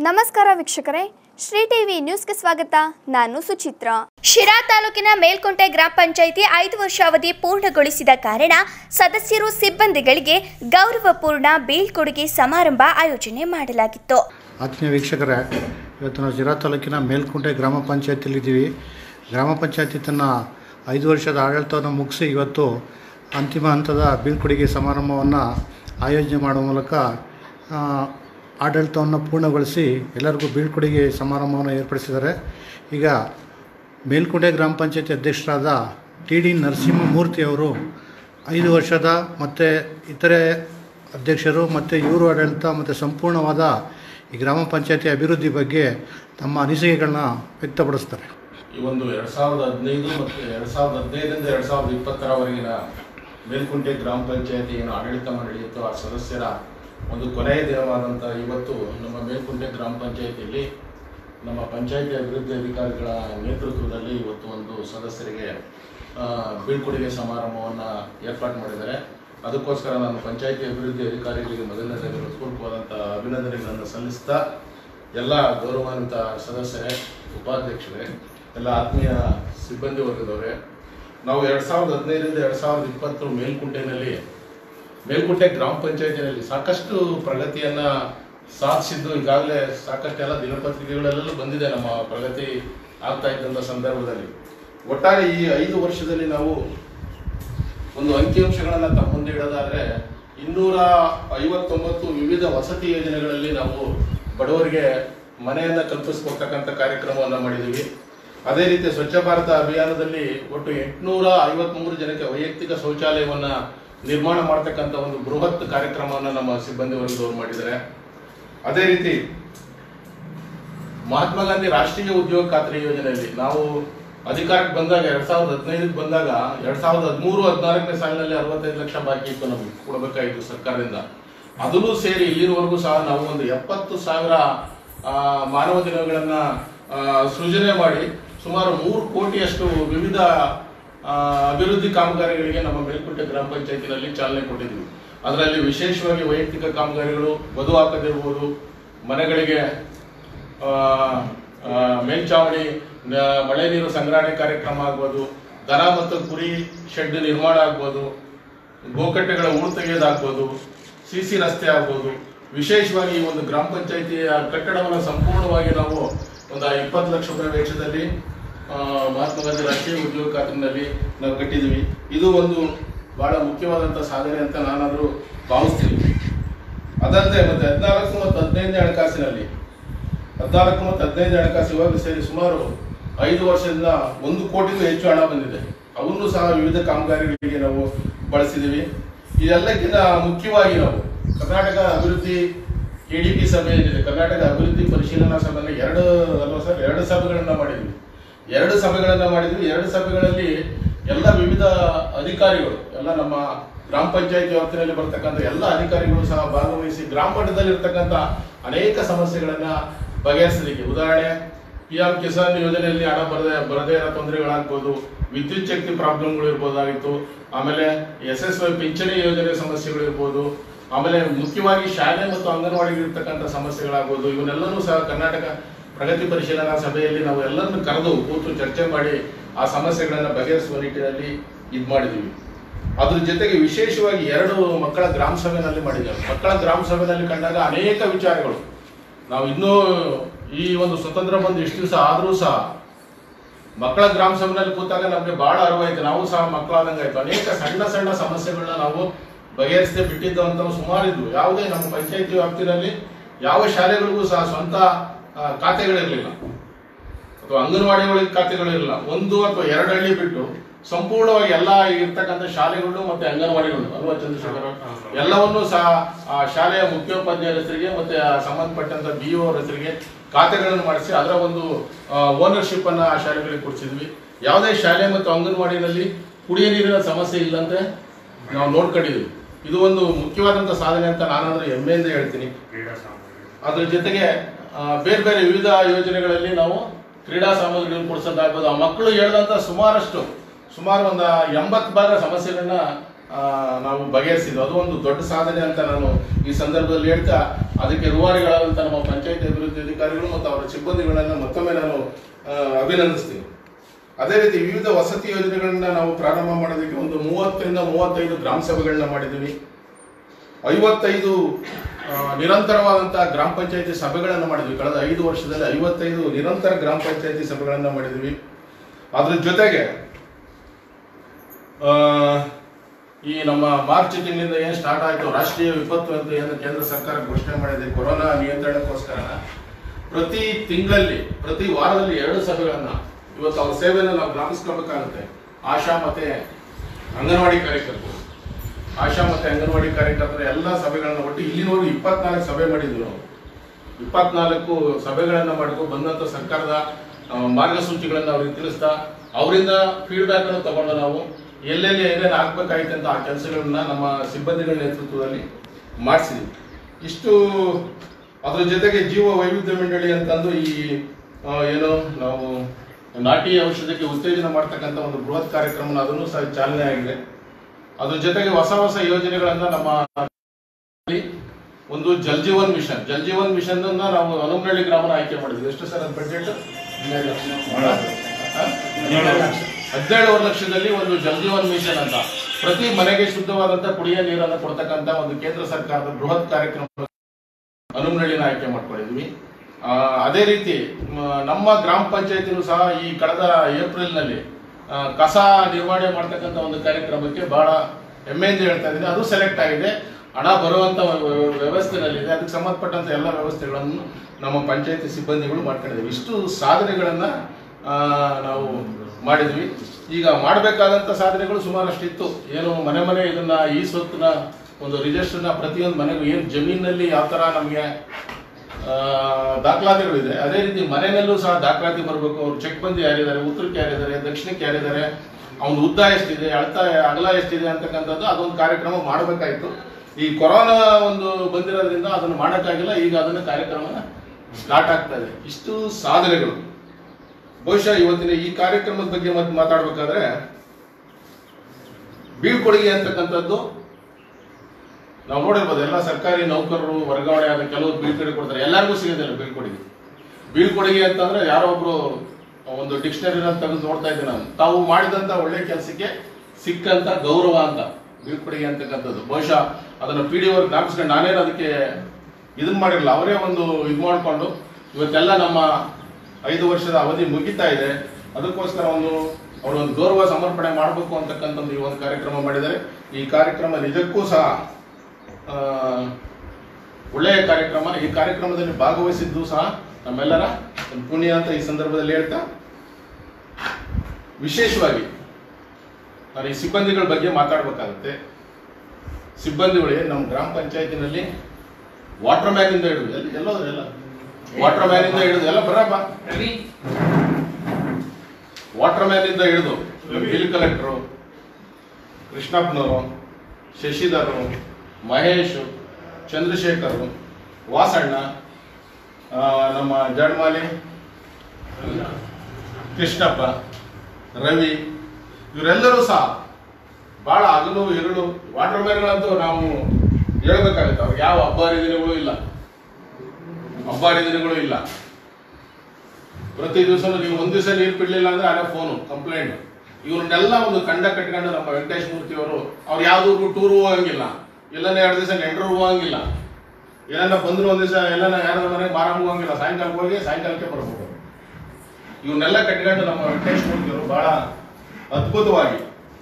ನಮಸ್ಕಾರ ವೀಕ್ಷಕರೇ ಶ್ರೀ ಟಿವಿ ನ್ಯೂಸ್ಗೆ ಸ್ವಾಗತ ನಾನು ಸುಚಿತ್ರ ಶಿರಾ ತಾಲೂಕಿನ ಮೇಲ್ಕೊಂಟೆ ಗ್ರಾಮ ಪಂಚಾಯಿತಿ ಐದು ವರ್ಷ ಅವಧಿ ಪೂರ್ಣಗೊಳಿಸಿದ ಕಾರಣ ಸದಸ್ಯರು ಸಿಬ್ಬಂದಿಗಳಿಗೆ ಗೌರವಪೂರ್ಣ ಬೀಳ್ಕೊಡುಗೆ ಸಮಾರಂಭ ಆಯೋಜನೆ ಮಾಡಲಾಗಿತ್ತು ಆತ್ಮೀಯ ವೀಕ್ಷಕರೇ ಇವತ್ತು ನಾವು ಜಿರಾ ತಾಲೂಕಿನ ಮೇಲ್ಕುಂಟೆ ಗ್ರಾಮ ಪಂಚಾಯತಿಲಿದ್ದೀವಿ ಗ್ರಾಮ ಪಂಚಾಯತಿ ತನ್ನ ಐದು ವರ್ಷದ ಆಡಳಿತವನ್ನು ಮುಗಿಸಿ ಇವತ್ತು ಅಂತಿಮ ಹಂತದ ಬೀಳ್ಕೊಡುಗೆ ಸಮಾರಂಭವನ್ನು ಆಯೋಜನೆ ಮಾಡುವ ಮೂಲಕ ಆ, ಆಡಳಿತವನ್ನು ಪೂರ್ಣಗೊಳಿಸಿ ಎಲ್ಲರಿಗೂ ಬೀಳ್ಕೊಡುಗೆ ಸಮಾರಂಭವನ್ನು ಏರ್ಪಡಿಸಿದ್ದಾರೆ ಈಗ ಮೇಲ್ಕುಂಟೆ ಗ್ರಾಮ ಪಂಚಾಯತಿ ಅಧ್ಯಕ್ಷರಾದ ಟಿ ಡಿ ನರಸಿಂಹಮೂರ್ತಿ ಅವರು ಐದು ವರ್ಷದ ಮತ್ತು ಇತರೆ ಅಧ್ಯಕ್ಷರು ಮತ್ತು ಇವರು ಆಡಳಿತ ಮತ್ತು ಸಂಪೂರ್ಣವಾದ ಈ ಗ್ರಾಮ ಪಂಚಾಯತಿ ಅಭಿವೃದ್ಧಿ ಬಗ್ಗೆ ತಮ್ಮ ಅನಿಸಿಕೆಗಳನ್ನ ವ್ಯಕ್ತಪಡಿಸ್ತಾರೆ ಈ ಒಂದು ಎರಡು ಸಾವಿರದ ಹದಿನೈದು ಮತ್ತು ಎರಡು ಸಾವಿರದ ಹದಿನೈದರಿಂದ ಎರಡು ಸಾವಿರದ ಇಪ್ಪತ್ತರವರೆಗಿನ ಮೇಲ್ಕುಂಟೆ ಗ್ರಾಮ ಪಂಚಾಯತಿ ಏನು ಆಡಳಿತ ಮಂಡಳಿಯಿತ್ತು ಆ ಸದಸ್ಯರ ಒಂದು ಕೊನೆಯ ದಿನವಾದಂಥ ಇವತ್ತು ನಮ್ಮ ಮೇಲ್ಕುಂಟೆ ಗ್ರಾಮ ಪಂಚಾಯತಿಯಲ್ಲಿ ನಮ್ಮ ಪಂಚಾಯತಿ ಅಭಿವೃದ್ಧಿ ಅಧಿಕಾರಿಗಳ ನೇತೃತ್ವದಲ್ಲಿ ಇವತ್ತು ಒಂದು ಸದಸ್ಯರಿಗೆ ಆ, ಬೀಳ್ಕೊಡುಗೆ ಸಮಾರಂಭವನ್ನು ಏರ್ಪಾಡು ಮಾಡಿದ್ದಾರೆ ಅದಕ್ಕೋಸ್ಕರ ನಾನು ಪಂಚಾಯತಿ ಅಭಿವೃದ್ಧಿ ಅಧಿಕಾರಿಗಳಿಗೆ ಮೊದಲನೇದಾಗಿ ಹೃತ್ಪೂರ್ವಕವಾದಂಥ ಅಭಿನಂದನೆಗಳನ್ನು ಸಲ್ಲಿಸ್ತಾ ಎಲ್ಲ ಗೌರವಾನ್ವಿತ ಸದಸ್ಯರೇ ಉಪಾಧ್ಯಕ್ಷರೇ ಎಲ್ಲ ಆತ್ಮೀಯ ಸಿಬ್ಬಂದಿ ವರ್ಗದವರೇ ನಾವು ಎರಡು ಸಾವಿರದ ಹದಿನೈದರಿಂದ ಎರಡು ಸಾವಿರದ ಇಪ್ಪತ್ತರ ಮೇಲ್ಕುಂಟೆನಲ್ಲಿ ಮೇಲ್ಕುಂಟೆ ಗ್ರಾಮ ಪಂಚಾಯತಿನಲ್ಲಿ ಸಾಕಷ್ಟು ಪ್ರಗತಿಯನ್ನ ಸಾಧಿಸಿದ್ದು ಈಗಾಗಲೇ ಸಾಕಷ್ಟು ಎಲ್ಲ ದಿನಪತ್ರಿಕೆಗಳಲ್ಲೆಲ್ಲ ಬಂದಿದೆ ನಮ್ಮ ಪ್ರಗತಿ ಆಗ್ತಾ ಇದ್ದಂಥ ಸಂದರ್ಭದಲ್ಲಿ ಒಟ್ಟಾರೆ ಈ ಐದು ವರ್ಷದಲ್ಲಿ ನಾವು ಒಂದು ಅಂಕಿಅಂಶಗಳನ್ನ ತಮ್ಮ ಮುಂದೆ ಇಡೋದಾದ್ರೆ ಇನ್ನೂರ ಐವತ್ತೊಂಬತ್ತು ವಿವಿಧ ವಸತಿ ಯೋಜನೆಗಳಲ್ಲಿ ನಾವು ಬಡವರಿಗೆ ಮನೆಯನ್ನ ಕಲ್ಪಿಸ್ಕೊಡ್ತಕ್ಕಂಥ ಕಾರ್ಯಕ್ರಮವನ್ನ ಮಾಡಿದ್ದೀವಿ ಅದೇ ರೀತಿ ಸ್ವಚ್ಛ ಭಾರತ ಅಭಿಯಾನದಲ್ಲಿ ಒಟ್ಟು ಎಂಟುನೂರ ಐವತ್ಮೂರು ಜನಕ್ಕೆ ವೈಯಕ್ತಿಕ ಶೌಚಾಲಯವನ್ನ ನಿರ್ಮಾಣ ಮಾಡ್ತಕ್ಕಂಥ ಒಂದು ಬೃಹತ್ ಕಾರ್ಯಕ್ರಮವನ್ನ ನಮ್ಮ ಸಿಬ್ಬಂದಿ ವರ್ಗದವರು ಮಾಡಿದ್ದಾರೆ ಅದೇ ರೀತಿ ಮಹಾತ್ಮ ಗಾಂಧಿ ರಾಷ್ಟ್ರೀಯ ಉದ್ಯೋಗ ಖಾತ್ರಿ ಯೋಜನೆಯಲ್ಲಿ ನಾವು ಅಧಿಕಾರಕ್ಕೆ ಬಂದಾಗ ಎರಡ್ ಸಾವಿರದ ಹದಿನೈದಕ್ಕೆ ಬಂದಾಗ ಎರಡ್ ಸಾವಿರದ ಹದಿಮೂರು ಹದಿನಾಲ್ಕನೇ ಸಾಲಿನಲ್ಲಿ ಅರವತ್ತೈದು ಲಕ್ಷ ಬಾಕಿ ಇತ್ತು ನಮಗೆ ಕೊಡಬೇಕಾಗಿತ್ತು ಸರ್ಕಾರದಿಂದ ಅದನ್ನು ಸೇರಿ ಇಲ್ಲಿವರೆಗೂ ಸಹ ನಾವು ಒಂದು ಎಪ್ಪತ್ತು ಸಾವಿರ ಆ, ಮಾನವ ದಿನಗಳನ್ನ ಆ, ಸೃಜನೆ ಮಾಡಿ ಸುಮಾರು ಮೂರು ಕೋಟಿಯಷ್ಟು ವಿವಿಧ ಆ, ಅಭಿವೃದ್ಧಿ ಕಾಮಗಾರಿಗಳಿಗೆ ನಮ್ಮ ಮೇಲ್ಕುಂಟೆ ಗ್ರಾಮ ಪಂಚಾಯತಿನಲ್ಲಿ ಚಾಲನೆ ಕೊಟ್ಟಿದ್ವಿ ಅದರಲ್ಲಿ ವಿಶೇಷವಾಗಿ ವೈಯಕ್ತಿಕ ಕಾಮಗಾರಿಗಳು ಬದು ಹಾಕದಿರ್ಬೋದು ಮನೆಗಳಿಗೆ ಆ, ಆ, ಮೇಲ್ಚಾವಣಿ ನ- ಮಳೆ ನೀರು ಸಂಗ್ರಹಣೆ ಕಾರ್ಯಕ್ರಮ ಆಗ್ಬೋದು ದನ ಮತ್ತು ಕುರಿ ಶೆಡ್ ನಿರ್ಮಾಣ ಆಗ್ಬೋದು ಗೋಕಟ್ಟೆಗಳ ಹೂಳು ತೆಗೆಯೋದಾಗ್ಬೋದು ಸಿ ಸಿ ರಸ್ತೆ ಆಗ್ಬೋದು ವಿಶೇಷವಾಗಿ ಈ ಒಂದು ಗ್ರಾಮ ಪಂಚಾಯಿತಿಯ ಕಟ್ಟಡವನ್ನು ಸಂಪೂರ್ಣವಾಗಿ ನಾವು ಒಂದು ಇಪ್ಪತ್ತು ಲಕ್ಷ ರೂಪಾಯಿ ವೆಚ್ಚದಲ್ಲಿ ಆ, ಮಹಾತ್ಮ ಗಾಂಧಿ ರಾಷ್ಟ್ರೀಯ ಉದ್ಯೋಗ ಖಾತ್ರಿನಲ್ಲಿ ನಾವು ಕಟ್ಟಿದ್ದೀವಿ ಇದು ಒಂದು ಬಹಳ ಮುಖ್ಯವಾದಂಥ ಸಾಧನೆ ಅಂತ ನಾನಾದರೂ ಭಾವಿಸ್ತೀನಿ ಅದಲ್ಲದೆ ಮತ್ತೆ ಹದಿನಾಲ್ಕು ಮತ್ತು ಹದಿನೈದನೇ ಹಣಕಾಸಿನಲ್ಲಿ ಹದಿನಾಲ್ಕು ಮತ್ತು ಹದಿನೈದು ಹಣಕಾಸು ಇವಾಗ ಸೇರಿ ಸುಮಾರು ಐದು ವರ್ಷದಿಂದ ಒಂದು ಕೋಟಿಗೂ ಹೆಚ್ಚು ಹಣ ಬಂದಿದೆ ಅವನ್ನು ಸಹ ವಿವಿಧ ಕಾಮಗಾರಿಗಳಿಗೆ ನಾವು ಬಳಸಿದ್ದೀವಿ ಇದೆಲ್ಲಕ್ಕಿಂತ ಮುಖ್ಯವಾಗಿ ನಾವು ಕರ್ನಾಟಕ ಅಭಿವೃದ್ಧಿ ಕೆಡಿಪಿ ಸಭೆ ಏನಿದೆ ಕರ್ನಾಟಕ ಅಭಿವೃದ್ಧಿ ಪರಿಶೀಲನಾ ಸಭೆನ ಎರಡು ಅಲ್ವಾ ಸರ್ ಎರಡು ಸಭೆಗಳನ್ನ ಮಾಡಿದ್ವಿ ಎರಡು ಸಭೆಗಳನ್ನ ಮಾಡಿದ್ವಿ ಎರಡು ಸಭೆಗಳಲ್ಲಿ ಎಲ್ಲ ವಿವಿಧ ಅಧಿಕಾರಿಗಳು ಎಲ್ಲ ನಮ್ಮ ಗ್ರಾಮ ಪಂಚಾಯತಿ ವ್ಯಾಪ್ತಿನಲ್ಲಿ ಬರ್ತಕ್ಕಂಥ ಎಲ್ಲ ಅಧಿಕಾರಿಗಳು ಸಹ ಭಾಗವಹಿಸಿ ಗ್ರಾಮ ಮಟ್ಟದಲ್ಲಿ ಇರ್ತಕ್ಕಂಥ ಅನೇಕ ಸಮಸ್ಯೆಗಳನ್ನ ಬಗೆಹರಿಸಲಿಕ್ಕೆ ಉದಾಹರಣೆ ಪಿ ಎಂ ಕಿಸಾನ್ ಯೋಜನೆಯಲ್ಲಿ ಹಣ ಬರದೆ ಬರದೇ ಇರೋ ತೊಂದರೆಗಳಾಗ್ಬೋದು ವಿದ್ಯುತ್ ಶಕ್ತಿ ಪ್ರಾಬ್ಲಮ್ಗಳು ಇರ್ಬೋದಾಗಿತ್ತು ಆಮೇಲೆ ಎಸ್ ಎಸ್ ವೈ ಪಿಂಚಣಿ ಯೋಜನೆ ಸಮಸ್ಯೆಗಳು ಇರ್ಬೋದು ಆಮೇಲೆ ಮುಖ್ಯವಾಗಿ ಶಾಲೆ ಮತ್ತು ಅಂಗನವಾಡಿಗೆ ಇರ್ತಕ್ಕಂಥ ಸಮಸ್ಯೆಗಳಾಗ್ಬೋದು ಇವನ್ನೆಲ್ಲನೂ ಸಹ ಕರ್ನಾಟಕ ಪ್ರಗತಿ ಪರಿಶೀಲನಾ ಸಭೆಯಲ್ಲಿ ನಾವು ಎಲ್ಲರನ್ನು ಕರೆದು ಕೂತು ಚರ್ಚೆ ಮಾಡಿ ಆ ಸಮಸ್ಯೆಗಳನ್ನ ಬಗೆಹರಿಸುವ ನಿಟ್ಟಿನಲ್ಲಿ ಇದು ಮಾಡಿದೀವಿ ಅದ್ರ ಜೊತೆಗೆ ವಿಶೇಷವಾಗಿ ಎರಡು ಮಕ್ಕಳ ಗ್ರಾಮ ಸಭೆನಲ್ಲಿ ಮಾಡಿದ್ದೇವೆ ಮಕ್ಕಳ ಗ್ರಾಮ ಸಭೆಯಲ್ಲಿ ಕಂಡಾಗ ಅನೇಕ ವಿಚಾರಗಳು ನಾವು ಇನ್ನೂ ಈ ಒಂದು ಸ್ವತಂತ್ರ ಬಂದು ಇಷ್ಟು ದಿವಸ ಆದರೂ ಸಹ ಮಕ್ಕಳ ಗ್ರಾಮ ಸಭೆಯಲ್ಲಿ ಕೂತಾಗ ನಮಗೆ ಬಹಳ ಅರಿವಾಯ್ತು ನಾವು ಸಹ ಮಕ್ಕಳಾದಂಗಾಯ್ತು ಅನೇಕ ಸಣ್ಣ ಸಣ್ಣ ಸಮಸ್ಯೆಗಳನ್ನ ನಾವು ಬಗೆಹರಿಸದೆ ಬಿಟ್ಟಿದ್ದು ಅಂತ ಸುಮಾರು ಇದ್ವು ಯಾವುದೇ ನಮ್ಮ ಪಂಚಾಯತಿ ವ್ಯಾಪ್ತಿನಲ್ಲಿ ಯಾವ ಶಾಲೆಗಳಿಗೂ ಸಹ ಸ್ವಂತ ಆ, ಖಾತೆಗಳಿರಲಿಲ್ಲ ಅಥವಾ ಅಂಗನವಾಡಿ ಒಳಗೆ ಖಾತೆಗಳಿರಲಿಲ್ಲ ಒಂದು ಅಥವಾ ಎರಡು ಹಳ್ಳಿ ಬಿಟ್ಟು ಸಂಪೂರ್ಣವಾಗಿ ಎಲ್ಲ ಇರ್ತಕ್ಕಂಥ ಶಾಲೆಗಳು ಮತ್ತೆ ಅಂಗನವಾಡಿಗಳು ಅಲ್ವಾ ಚಂದ್ರಶೇಖರ ಎಲ್ಲವನ್ನೂ ಸಹ ಆ ಶಾಲೆಯ ಮುಖ್ಯೋಪಾಧ್ಯಾಯರ ಹೆಸರಿಗೆ ಮತ್ತೆ ಆ ಸಂಬಂಧಪಟ್ಟಂತ ಬಿ ಅವರ ಹೆಸರಿಗೆ ಖಾತೆಗಳನ್ನು ಮಾಡಿಸಿ ಅದರ ಒಂದು ಓನರ್ಶಿಪ್ ಅನ್ನ ಆ ಶಾಲೆಗಳಿಗೆ ಕೊಡಿಸಿದ್ವಿ ಯಾವುದೇ ಶಾಲೆ ಮತ್ತು ಅಂಗನವಾಡಿನಲ್ಲಿ ಕುಡಿಯ ನೀರಿನ ಸಮಸ್ಯೆ ಇಲ್ಲಂತೆ ನಾವು ನೋಡ್ಕೊಂಡಿದ್ವಿ ಇದು ಒಂದು ಮುಖ್ಯವಾದಂತ ಸಾಧನೆ ಅಂತ ನಾನಾದ್ರೂ ಹೆಮ್ಮೆಯಿಂದ ಹೇಳ್ತೀನಿ ಅದ್ರ ಜೊತೆಗೆ ಆ, ಬೇರೆ ಬೇರೆ ವಿವಿಧ ಯೋಜನೆಗಳಲ್ಲಿ ನಾವು ಕ್ರೀಡಾ ಸಾಮಗ್ರಿಗಳನ್ನು ಕೊಡಿಸೋದಾಗ್ಬೋದು ಆ ಮಕ್ಕಳು ಹೇಳಿದಂತ ಸುಮಾರಷ್ಟು ಸುಮಾರು ಒಂದು ಎಂಬತ್ತು ಭಾಗ ಸಮಸ್ಯೆಗಳನ್ನ ಆ, ನಾವು ಬಗೆಹರಿಸಿದ್ವು ಅದು ಒಂದು ದೊಡ್ಡ ಸಾಧನೆ ಅಂತ ನಾನು ಈ ಸಂದರ್ಭದಲ್ಲಿ ಹೇಳ್ತಾ ಅದಕ್ಕೆ ರೂವಾರಿಗಳಾದಂಥ ನಮ್ಮ ಪಂಚಾಯತ್ ಅಭಿವೃದ್ಧಿ ಅಧಿಕಾರಿಗಳು ಮತ್ತು ಅವರ ಸಿಬ್ಬಂದಿಗಳನ್ನ ಮತ್ತೊಮ್ಮೆ ನಾನು ಆ, ಅಭಿನಂದಿಸ್ತೀನಿ ಅದೇ ರೀತಿ ವಿವಿಧ ವಸತಿ ಯೋಜನೆಗಳನ್ನ ನಾವು ಪ್ರಾರಂಭ ಮಾಡೋದಕ್ಕೆ ಒಂದು ಮೂವತ್ತರಿಂದ ಮೂವತ್ತೈದು ಗ್ರಾಮ ಸಭೆಗಳನ್ನ ಮಾಡಿದ್ದೀವಿ ಐವತ್ತೈದು ಆ, ನಿರಂತರವಾದಂತಹ ಗ್ರಾಮ ಪಂಚಾಯತಿ ಸಭೆಗಳನ್ನು ಮಾಡಿದ್ವಿ ಕಳೆದ ಐದು ವರ್ಷದಲ್ಲಿ ಐವತ್ತೈದು ನಿರಂತರ ಗ್ರಾಮ ಪಂಚಾಯತಿ ಸಭೆಗಳನ್ನು ಮಾಡಿದ್ವಿ ಅದ್ರ ಜೊತೆಗೆ ಆ, ಈ ನಮ್ಮ ಮಾರ್ಚ್ ತಿಂಗಳಿಂದ ಏನು ಸ್ಟಾರ್ಟ್ ಆಯಿತು ರಾಷ್ಟ್ರೀಯ ವಿಪತ್ತು ಅಂತ ಏನು ಕೇಂದ್ರ ಸರ್ಕಾರ ಘೋಷಣೆ ಮಾಡಿದೆ ಕೊರೋನಾ ನಿಯಂತ್ರಣಕ್ಕೋಸ್ಕರ ಪ್ರತಿ ತಿಂಗಳಲ್ಲಿ ಪ್ರತಿ ವಾರದಲ್ಲಿ ಎರಡು ಸಭೆಗಳನ್ನ ಇವತ್ತು ಅವ್ರ ಸೇವೆಯನ್ನು ನಾವು ಜ್ಞಾಪಿಸ್ಕೋಬೇಕಾಗುತ್ತೆ ಆಶಾ ಮತ್ತೆ ಅಂಗನವಾಡಿ ಕಾರ್ಯಕರ್ತರು ಆಶಾ ಮತ್ತೆ ಅಂಗನವಾಡಿ ಕಾರ್ಯಕರ್ತರ ಎಲ್ಲ ಸಭೆಗಳನ್ನ ಒಟ್ಟು ಇಲ್ಲಿನವರೆಗೂ ಇಪ್ಪತ್ನಾಲ್ಕು ಸಭೆ ಮಾಡಿದ್ವಿ ನಾವು ಇಪ್ಪತ್ನಾಲ್ಕು ಸಭೆಗಳನ್ನ ಮಾಡ್ಕೊಂಡು ಬಂದಂತ ಸರ್ಕಾರದ ಆ, ಮಾರ್ಗಸೂಚಿಗಳನ್ನ ಅವ್ರಿಗೆ ತಿಳಿಸ್ತಾ ಅವರಿಂದ ಫೀಡ್ಬ್ಯಾಕ್ ಅನ್ನು ತಗೊಂಡು ನಾವು ಎಲ್ಲೆಲ್ಲಿ ಏನೇನು ಆಗ್ಬೇಕಾಯ್ತು ಅಂತ ಆ ಕೆಲಸಗಳನ್ನ ನಮ್ಮ ಸಿಬ್ಬಂದಿಗಳ ನೇತೃತ್ವದಲ್ಲಿ ಮಾಡಿಸಿದ್ವಿ ಇಷ್ಟು ಅದ್ರ ಜೊತೆಗೆ ಜೀವ ವೈವಿಧ್ಯ ಮಂಡಳಿ ಅಂತಂದು ಈ ಆ, ಏನು ನಾವು ನಾಟಿ ಔಷಧಕ್ಕೆ ಉತ್ತೇಜನ ಮಾಡ್ತಕ್ಕಂಥ ಒಂದು ಬೃಹತ್ ಕಾರ್ಯಕ್ರಮ ಅದನ್ನು ಸಹ ಚಾಲನೆ ಆಗಿದೆ ಅದ್ರ ಜೊತೆಗೆ ಹೊಸ ಹೊಸ ಯೋಜನೆಗಳನ್ನ ನಮ್ಮ ಒಂದು ಜಲ್ ಜೀವನ್ ಮಿಷನ್ ಜಲ್ ಜೀವನ್ ಮಿಷನ್ ಅನ್ನ ನಾವು ಹನುಮನಹಳ್ಳಿ ಗ್ರಾಮನ ಆಯ್ಕೆ ಮಾಡಿದ್ವಿ ಎಷ್ಟು ಸರ್ ಅದು ಬಡ್ಜೆಟ್ ಹದಿನೇಳುವರೆ ಲಕ್ಷದಲ್ಲಿ ಒಂದು ಜಲ್ ಜೀವನ್ ಮಿಷನ್ ಅಂತ ಪ್ರತಿ ಮನೆಗೆ ಶುದ್ಧವಾದಂತ ಕುಡಿಯ ನೀರನ್ನು ಕೊಡ್ತಕ್ಕಂತ ಒಂದು ಕೇಂದ್ರ ಸರ್ಕಾರದ ಬೃಹತ್ ಕಾರ್ಯಕ್ರಮ ಹನುಮನಹಳ್ಳಿನ ಆಯ್ಕೆ ಮಾಡ್ಕೊಂಡಿದ್ವಿ ಆ, ಅದೇ ರೀತಿ ಮ, ನಮ್ಮ ಗ್ರಾಮ ಪಂಚಾಯತಿನೂ ಸಹ ಈ ಕಳೆದ ಏಪ್ರಿಲ್ ನಲ್ಲಿ ಆ, ಕಸ ನಿರ್ವಹಣೆ ಮಾಡ್ತಕ್ಕಂಥ ಒಂದು ಕಾರ್ಯಕ್ರಮಕ್ಕೆ ಬಹಳ ಹೆಮ್ಮೆಯಿಂದ ಹೇಳ್ತಾ ಇದ್ದೀನಿ ಅದು ಸೆಲೆಕ್ಟ್ ಆಗಿದೆ ಹಣ ಬರುವಂತ ವ್ಯ- ವ್ಯವಸ್ಥೆನಲ್ಲಿದೆ ಅದಕ್ಕೆ ಸಂಬಂಧಪಟ್ಟಂತ ಎಲ್ಲ ವ್ಯವಸ್ಥೆಗಳನ್ನು ನಮ್ಮ ಪಂಚಾಯತಿ ಸಿಬ್ಬಂದಿಗಳು ಮಾಡ್ಕೊಂಡಿದ್ದೀವಿ ಇಷ್ಟು ಸಾಧನೆಗಳನ್ನ ಆ, ನಾವು ಮಾಡಿದ್ವಿ ಈಗ ಮಾಡಬೇಕಾದಂತ ಸಾಧನೆಗಳು ಸುಮಾರಷ್ಟು ಇತ್ತು ಏನು ಮನೆ ಮನೆ ಇದನ್ನ ಈ ಸ್ವತ್ತಿನ ಒಂದು ರಿಜಿಸ್ಟರ್ನ ಪ್ರತಿಯೊಂದು ಮನೆಗೂ ಏನು ಜಮೀನಲ್ಲಿ ಯಾವ ತರ ನಮಗೆ ದಾಖಲಾತಿಗಳಿದೆ ಅದೇ ರೀತಿ ಮನೆಯಲ್ಲೂ ಸಹ ದಾಖಲಾತಿ ಬರಬೇಕು ಅವ್ರು ಚೆಕ್ ಬಂದಿ ಯಾರಿದ್ದಾರೆ ಉತ್ತರಕ್ಕೆ ಯಾರಿದ್ದಾರೆ ದಕ್ಷಿಣಕ್ಕೆ ಯಾರಿದ್ದಾರೆ ಅವನ ಉದ್ದ ಎಷ್ಟಿದೆ ಅಳ್ತ ಅಗಲ ಎಷ್ಟಿದೆ ಅಂತಕ್ಕಂಥದ್ದು ಅದೊಂದು ಕಾರ್ಯಕ್ರಮ ಮಾಡಬೇಕಾಯ್ತು ಈ ಕೊರೋನಾ ಒಂದು ಬಂದಿರೋದ್ರಿಂದ ಅದನ್ನು ಮಾಡೋಕ್ಕಾಗಿಲ್ಲ ಈಗ ಅದನ್ನ ಕಾರ್ಯಕ್ರಮ ಸ್ಟಾರ್ಟ್ ಆಗ್ತಾ ಇದೆ ಇಷ್ಟು ಸಾಧನೆಗಳು ಬಹುಶಃ ಇವತ್ತಿನ ಈ ಕಾರ್ಯಕ್ರಮದ ಬಗ್ಗೆ ಮತ್ತೆ ಮಾತಾಡ್ಬೇಕಾದ್ರೆ ಬೀಳ್ಕೊಡುಗೆ ಅಂತಕ್ಕಂಥದ್ದು ನಾವು ನೋಡಿರ್ಬೋದು ಎಲ್ಲ ಸರ್ಕಾರಿ ನೌಕರರು ವರ್ಗಾವಣೆ ಆದ ಕೆಲವರು ಬೀಳ್ಕೊಡುಗೆ ಕೊಡ್ತಾರೆ ಎಲ್ಲರಿಗೂ ಸಿಗೋದಿಲ್ಲ ಬೀಳ್ಕೊಡುಗೆ ಬೀಳ್ಕೊಡುಗೆ ಅಂತಂದ್ರೆ ಯಾರೋ ಒಬ್ರು ಒಂದು ಡಿಕ್ಷನರಿನ ತೆಗೆದು ನೋಡ್ತಾ ಇದ್ದೆ ನಾನು ತಾವು ಮಾಡಿದಂತ ಒಳ್ಳೆ ಕೆಲಸಕ್ಕೆ ಸಿಕ್ಕಂತ ಗೌರವ ಅಂತ ಬೀಳ್ಕೊಡುಗೆ ಅಂತಕ್ಕಂಥದ್ದು ಬಹುಶಃ ಅದನ್ನ ಪಿ ಡಿ ಅವ್ರಿಗೆ ಜ್ಞಾಪಿಸ್ಕೊಂಡು ನಾನೇನು ಅದಕ್ಕೆ ಇದನ್ನ ಮಾಡಿರಲ್ಲ ಅವರೇ ಒಂದು ಇದು ಮಾಡಿಕೊಂಡು ಇವತ್ತೆಲ್ಲ ನಮ್ಮ ಐದು ವರ್ಷದ ಅವಧಿ ಮುಗಿತಾ ಇದೆ ಅದಕ್ಕೋಸ್ಕರ ಒಂದು ಅವರು ಒಂದು ಗೌರವ ಸಮರ್ಪಣೆ ಮಾಡಬೇಕು ಅಂತಕ್ಕಂಥ ಒಂದು ಈ ಒಂದು ಕಾರ್ಯಕ್ರಮ ಮಾಡಿದ್ದಾರೆ ಈ ಕಾರ್ಯಕ್ರಮ ನಿಜಕ್ಕೂ ಸಹ ಆ, ಒಳ್ಳೆಯ ಕಾರ್ಯಕ್ರಮ ಈ ಕಾರ್ಯಕ್ರಮದಲ್ಲಿ ಭಾಗವಹಿಸಿದ್ದು ಸಹ ನಮ್ಮೆಲ್ಲರ ಒಂದು ಪುಣ್ಯ ಅಂತ ಈ ಸಂದರ್ಭದಲ್ಲಿ ಹೇಳ್ತಾ ವಿಶೇಷವಾಗಿ ನಾನು ಈ ಸಿಬ್ಬಂದಿಗಳ ಬಗ್ಗೆ ಮಾತಾಡಬೇಕಾಗುತ್ತೆ ಸಿಬ್ಬಂದಿಗಳಿಗೆ ನಮ್ಮ ಗ್ರಾಮ ಪಂಚಾಯತಿನಲ್ಲಿ ವಾಟರ್ ಮ್ಯಾನ್ ಇಂದ ಹಿಡಿದು ಎಲ್ಲಿ ಎಲ್ಲೋದ್ರೆ ಎಲ್ಲ ವಾಟರ್ ಮ್ಯಾನ್ ಇಂದ ಹಿಡಿದು ಎಲ್ಲ ಬರಪ್ಪ ವಾಟರ್ ಮ್ಯಾನ್ ಇಂದ ಹಿಡಿದು ಬಿಲ್ ಕಲೆಕ್ಟರು ಕೃಷ್ಣಪ್ಪನವರು ಶಶಿಧರು ಮಹೇಶ್ ಚಂದ್ರಶೇಖರ್ ವಾಸಣ್ಣ ಆ, ನಮ್ಮ ಜಡ್ಮಾಲಿ ಕೃಷ್ಣಪ್ಪ ರವಿ ಇವರೆಲ್ಲರೂ ಸಹ ಬಹಳ ಹಗಲು ಇರುಳು ವಾಟರ್ ಮ್ಯಾನ್ಗಳಂತೂ ನಾವು ಹೇಳ್ಬೇಕಾಗುತ್ತೆ ಅವ್ರಿಗೆ ಯಾವ ಹಬ್ಬ ಹರಿದಿನಗಳು ಇಲ್ಲ ಹಬ್ಬ ಹರಿದಿನಗಳು ಇಲ್ಲ ಪ್ರತಿ ದಿವಸ ನೀವು ಒಂದ್ ದಿವಸ ನೀರು ಬಿಡ್ಲಿಲ್ಲ ಅಂದ್ರೆ ಅದೇ ಫೋನು ಕಂಪ್ಲೇಂಟ್ ಇವ್ರನ್ನೆಲ್ಲ ಒಂದು ಕಂಡ ಕಟ್ಕೊಂಡು ನಮ್ಮ ವೆಂಕಟೇಶ್ ಮೂರ್ತಿ ಅವರು ಅವ್ರು ಯಾವ್ದು ಟೂರ್ ಹೋಗಂಗಿಲ್ಲ ಎಲ್ಲನೇ ಎರಡು ದಿವಸ ನೆಂಟರು ಹೋಗಂಗಿಲ್ಲ ಏನನ್ನ ಬಂದ್ರು ಒಂದ್ ದಿವಸ ಎಲ್ಲನ ಯಾರ ಮನೆಗೆ ಮಾರಾಮ ಹೋಗಂಗಿಲ್ಲ ಸಾಯಂಕಾಲಕ್ಕೆ ಹೋಗಿ ಸಾಯಂಕಾಲಕ್ಕೆ ಬರ್ಬೋದು ಇವನ್ನೆಲ್ಲ ಕಟ್ಕೊಂಡು ನಮ್ಮ ವೆಂಕಟೇಶ್ ಮೂರ್ತಿ ಅವರು ಬಹಳ ಅದ್ಭುತವಾಗಿ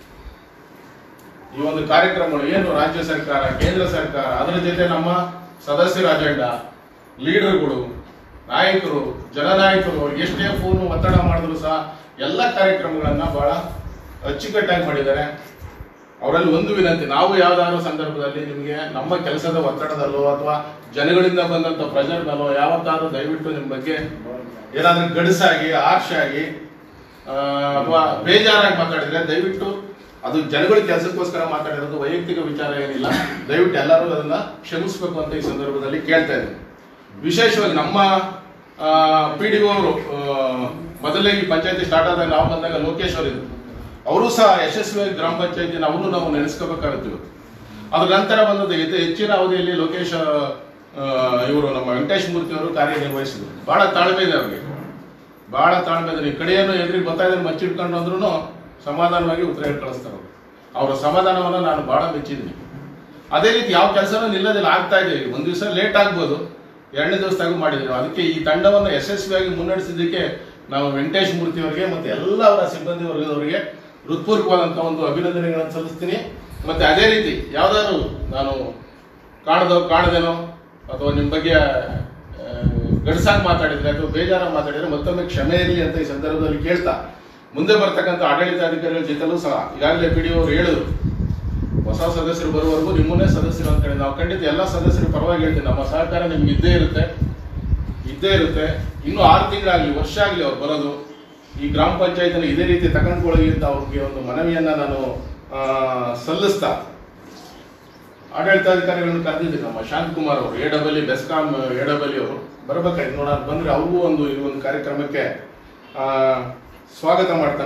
ಈ ಒಂದು ಕಾರ್ಯಕ್ರಮಗಳು ಏನು ರಾಜ್ಯ ಸರ್ಕಾರ ಕೇಂದ್ರ ಸರ್ಕಾರ ಅದರ ಜೊತೆ ನಮ್ಮ ಸದಸ್ಯರ ಅಜೆಂಡಾ ಲೀಡರ್ಗಳು ನಾಯಕರು ಜನನಾಯಕರು ಅವ್ರಿಗೆ ಎಷ್ಟೇ ಫೋನ್ ಒತ್ತಡ ಮಾಡಿದ್ರು ಸಹ ಎಲ್ಲ ಕಾರ್ಯಕ್ರಮಗಳನ್ನ ಬಹಳ ಅಚ್ಚುಕಟ್ಟಾಗಿ ಮಾಡಿದ್ದಾರೆ ಅವರಲ್ಲಿ ಒಂದು ವಿನಂತಿ ನಾವು ಯಾವ್ದಾದ್ರು ಸಂದರ್ಭದಲ್ಲಿ ನಿಮಗೆ ನಮ್ಮ ಕೆಲಸದ ಒತ್ತಡದಲ್ಲೋ ಅಥವಾ ಜನಗಳಿಂದ ಬಂದಂತ ಪ್ರೆಷರ್ನಲ್ಲೋ ಯಾವತ್ತಾದ್ರೂ ದಯವಿಟ್ಟು ನಿಮ್ಮ ಬಗ್ಗೆ ಏನಾದ್ರೂ ಗಡಸಾಗಿ ಆರ್ಷಾಗಿ ಆ, ಅಥವಾ ಬೇಜಾರಾಗಿ ಮಾತಾಡಿದ್ರೆ ದಯವಿಟ್ಟು ಅದು ಜನಗಳ ಕೆಲಸಕ್ಕೋಸ್ಕರ ಮಾತಾಡಿರೋದು ವೈಯಕ್ತಿಕ ವಿಚಾರ ಏನಿಲ್ಲ ದಯವಿಟ್ಟು ಎಲ್ಲರೂ ಅದನ್ನ ಕ್ಷಮಿಸ್ಬೇಕು ಅಂತ ಈ ಸಂದರ್ಭದಲ್ಲಿ ಕೇಳ್ತಾ ಇದ್ದೀನಿ ವಿಶೇಷವಾಗಿ ನಮ್ಮ ಪಿ ಡಿ ಅವರು ಮೊದಲೇ ಈ ಪಂಚಾಯತಿ ಸ್ಟಾರ್ಟ್ ಆದಾಗ ನಾವು ಬಂದಾಗ ಲೋಕೇಶ್ ಅವರು ಇದ್ರು ಅವರು ಸಹ ಯಶಸ್ವಿಯಾಗಿ ಗ್ರಾಮ ಪಂಚಾಯತಿನ ಅವನು ನಾವು ನೆನೆಸ್ಕೋಬೇಕಾಗುತ್ತೆ ಇವತ್ತು ಅದ್ರ ನಂತರ ಬಂದದ್ದು ಇದು ಹೆಚ್ಚಿನ ಅವಧಿಯಲ್ಲಿ ಲೋಕೇಶ್ ಇವರು ನಮ್ಮ ವೆಂಕಟೇಶ್ ಮೂರ್ತಿ ಅವರು ಕಾರ್ಯನಿರ್ವಹಿಸಿದ್ರು ಬಹಳ ತಾಳ್ಮೆ ಇದೆ ಅವ್ರಿಗೆ ಬಹಳ ತಾಳ್ಮೆ ಇದೆ ಈ ಕಡೆಯನ್ನು ಎದುರಿಗೆ ಬರ್ತಾ ಇದ್ರೆ ಮಚ್ಚಿಟ್ಕೊಂಡು ಅಂದ್ರೂ ಸಮಾಧಾನವಾಗಿ ಉತ್ತರ ಹೇಳಿ ಕಳಿಸ್ತಾರೆ ಅವ್ರು. ಅವರ ಸಮಾಧಾನವನ್ನು ನಾನು ಬಹಳ ಮೆಚ್ಚಿದ್ದೀನಿ ಅದೇ ರೀತಿ ಯಾವ ಕೆಲಸನೂ ನಿಲ್ಲದಿಲ್ಲ ಆಗ್ತಾ ಇದೆ ಒಂದು ದಿವಸ ಲೇಟ್ ಆಗ್ಬೋದು ಎರಡನೇ ದಿವಸದಾಗೂ ಮಾಡಿದ್ರು ಅದಕ್ಕೆ ಈ ತಂಡವನ್ನು ಯಶಸ್ವಿಯಾಗಿ ಮುನ್ನಡೆಸಿದ್ದಕ್ಕೆ ನಾವು ವೆಂಕಟೇಶ್ ಮೂರ್ತಿ ಅವರಿಗೆ ಮತ್ತೆ ಎಲ್ಲ ಅವರ ಸಿಬ್ಬಂದಿ ವರ್ಗದವರಿಗೆ ಹೃತ್ಪೂರ್ವಕವಾದಂಥ ಒಂದು ಅಭಿನಂದನೆಗಳನ್ನು ಸಲ್ಲಿಸ್ತೀನಿ ಮತ್ತೆ ಅದೇ ರೀತಿ ಯಾವ್ದಾದ್ರು ನಾನು ಕಾಣದೋ ಕಾಣದೇನೋ ಅಥವಾ ನಿಮ್ಮ ಬಗ್ಗೆ ಆ, ಗಡ್ಸಾಗಿ ಮಾತಾಡಿದ್ರೆ ಅಥವಾ ಬೇಜಾರಾಗಿ ಮಾತಾಡಿದ್ರೆ ಮತ್ತೊಮ್ಮೆ ಕ್ಷಮೆ ಇರಲಿ ಅಂತ ಈ ಸಂದರ್ಭದಲ್ಲಿ ಕೇಳ್ತಾ ಮುಂದೆ ಬರ್ತಕ್ಕಂಥ ಆಡಳಿತಾಧಿಕಾರಿಗಳ ಜೊತೆಲೂ ಸಹ ಈಗಾಗಲೇ ಪಿ ಡಿ ಅವರು ಹೇಳಿದ್ರು ಹೊಸ ಸದಸ್ಯರು ಬರುವವರೆಗೂ ನಿಮ್ಮನ್ನೇ ಸದಸ್ಯರು ಅಂತ ಹೇಳಿ ನಾವು ಖಂಡಿತ ಎಲ್ಲ ಸದಸ್ಯರು ಪರವಾಗಿ ಹೇಳ್ತೀವಿ ನಮ್ಮ ಸಹಕಾರ ನಿಮ್ಗೆ ಇದ್ದೇ ಇರುತ್ತೆ ಇದ್ದೇ ಇರುತ್ತೆ ಇನ್ನು ಆರು ತಿಂಗಳಾಗ್ಲಿ ವರ್ಷ ಆಗ್ಲಿ ಅವ್ರು ಬರೋದು ಈ ಗ್ರಾಮ ಪಂಚಾಯತ್ನ ಇದೇ ರೀತಿ ತಗೊಂಡ್ಕೊಳ್ಳಿ ಅಂತ ಅವ್ರಿಗೆ ಒಂದು ಮನವಿಯನ್ನ ನಾನು ಆ, ಸಲ್ಲಿಸ್ತಾ ಆಡಳಿತಾಧಿಕಾರಿಗಳನ್ನು ಕರೆದಿದ್ದೀನಿ ನಮ್ಮ ಶಾಂತಕುಮಾರ್ ಅವರು A double E BESCOM A double ಅವರು ಬರ್ಬೇಕಾಯ್ತು ನೋಡೋಣ ಬಂದ್ರೆ ಅವ್ರಿಗೂ ಒಂದು ಈ ಒಂದು ಕಾರ್ಯಕ್ರಮಕ್ಕೆ ಆ, ಸ್ವಾಗತ ಮಾಡ್ತಾನ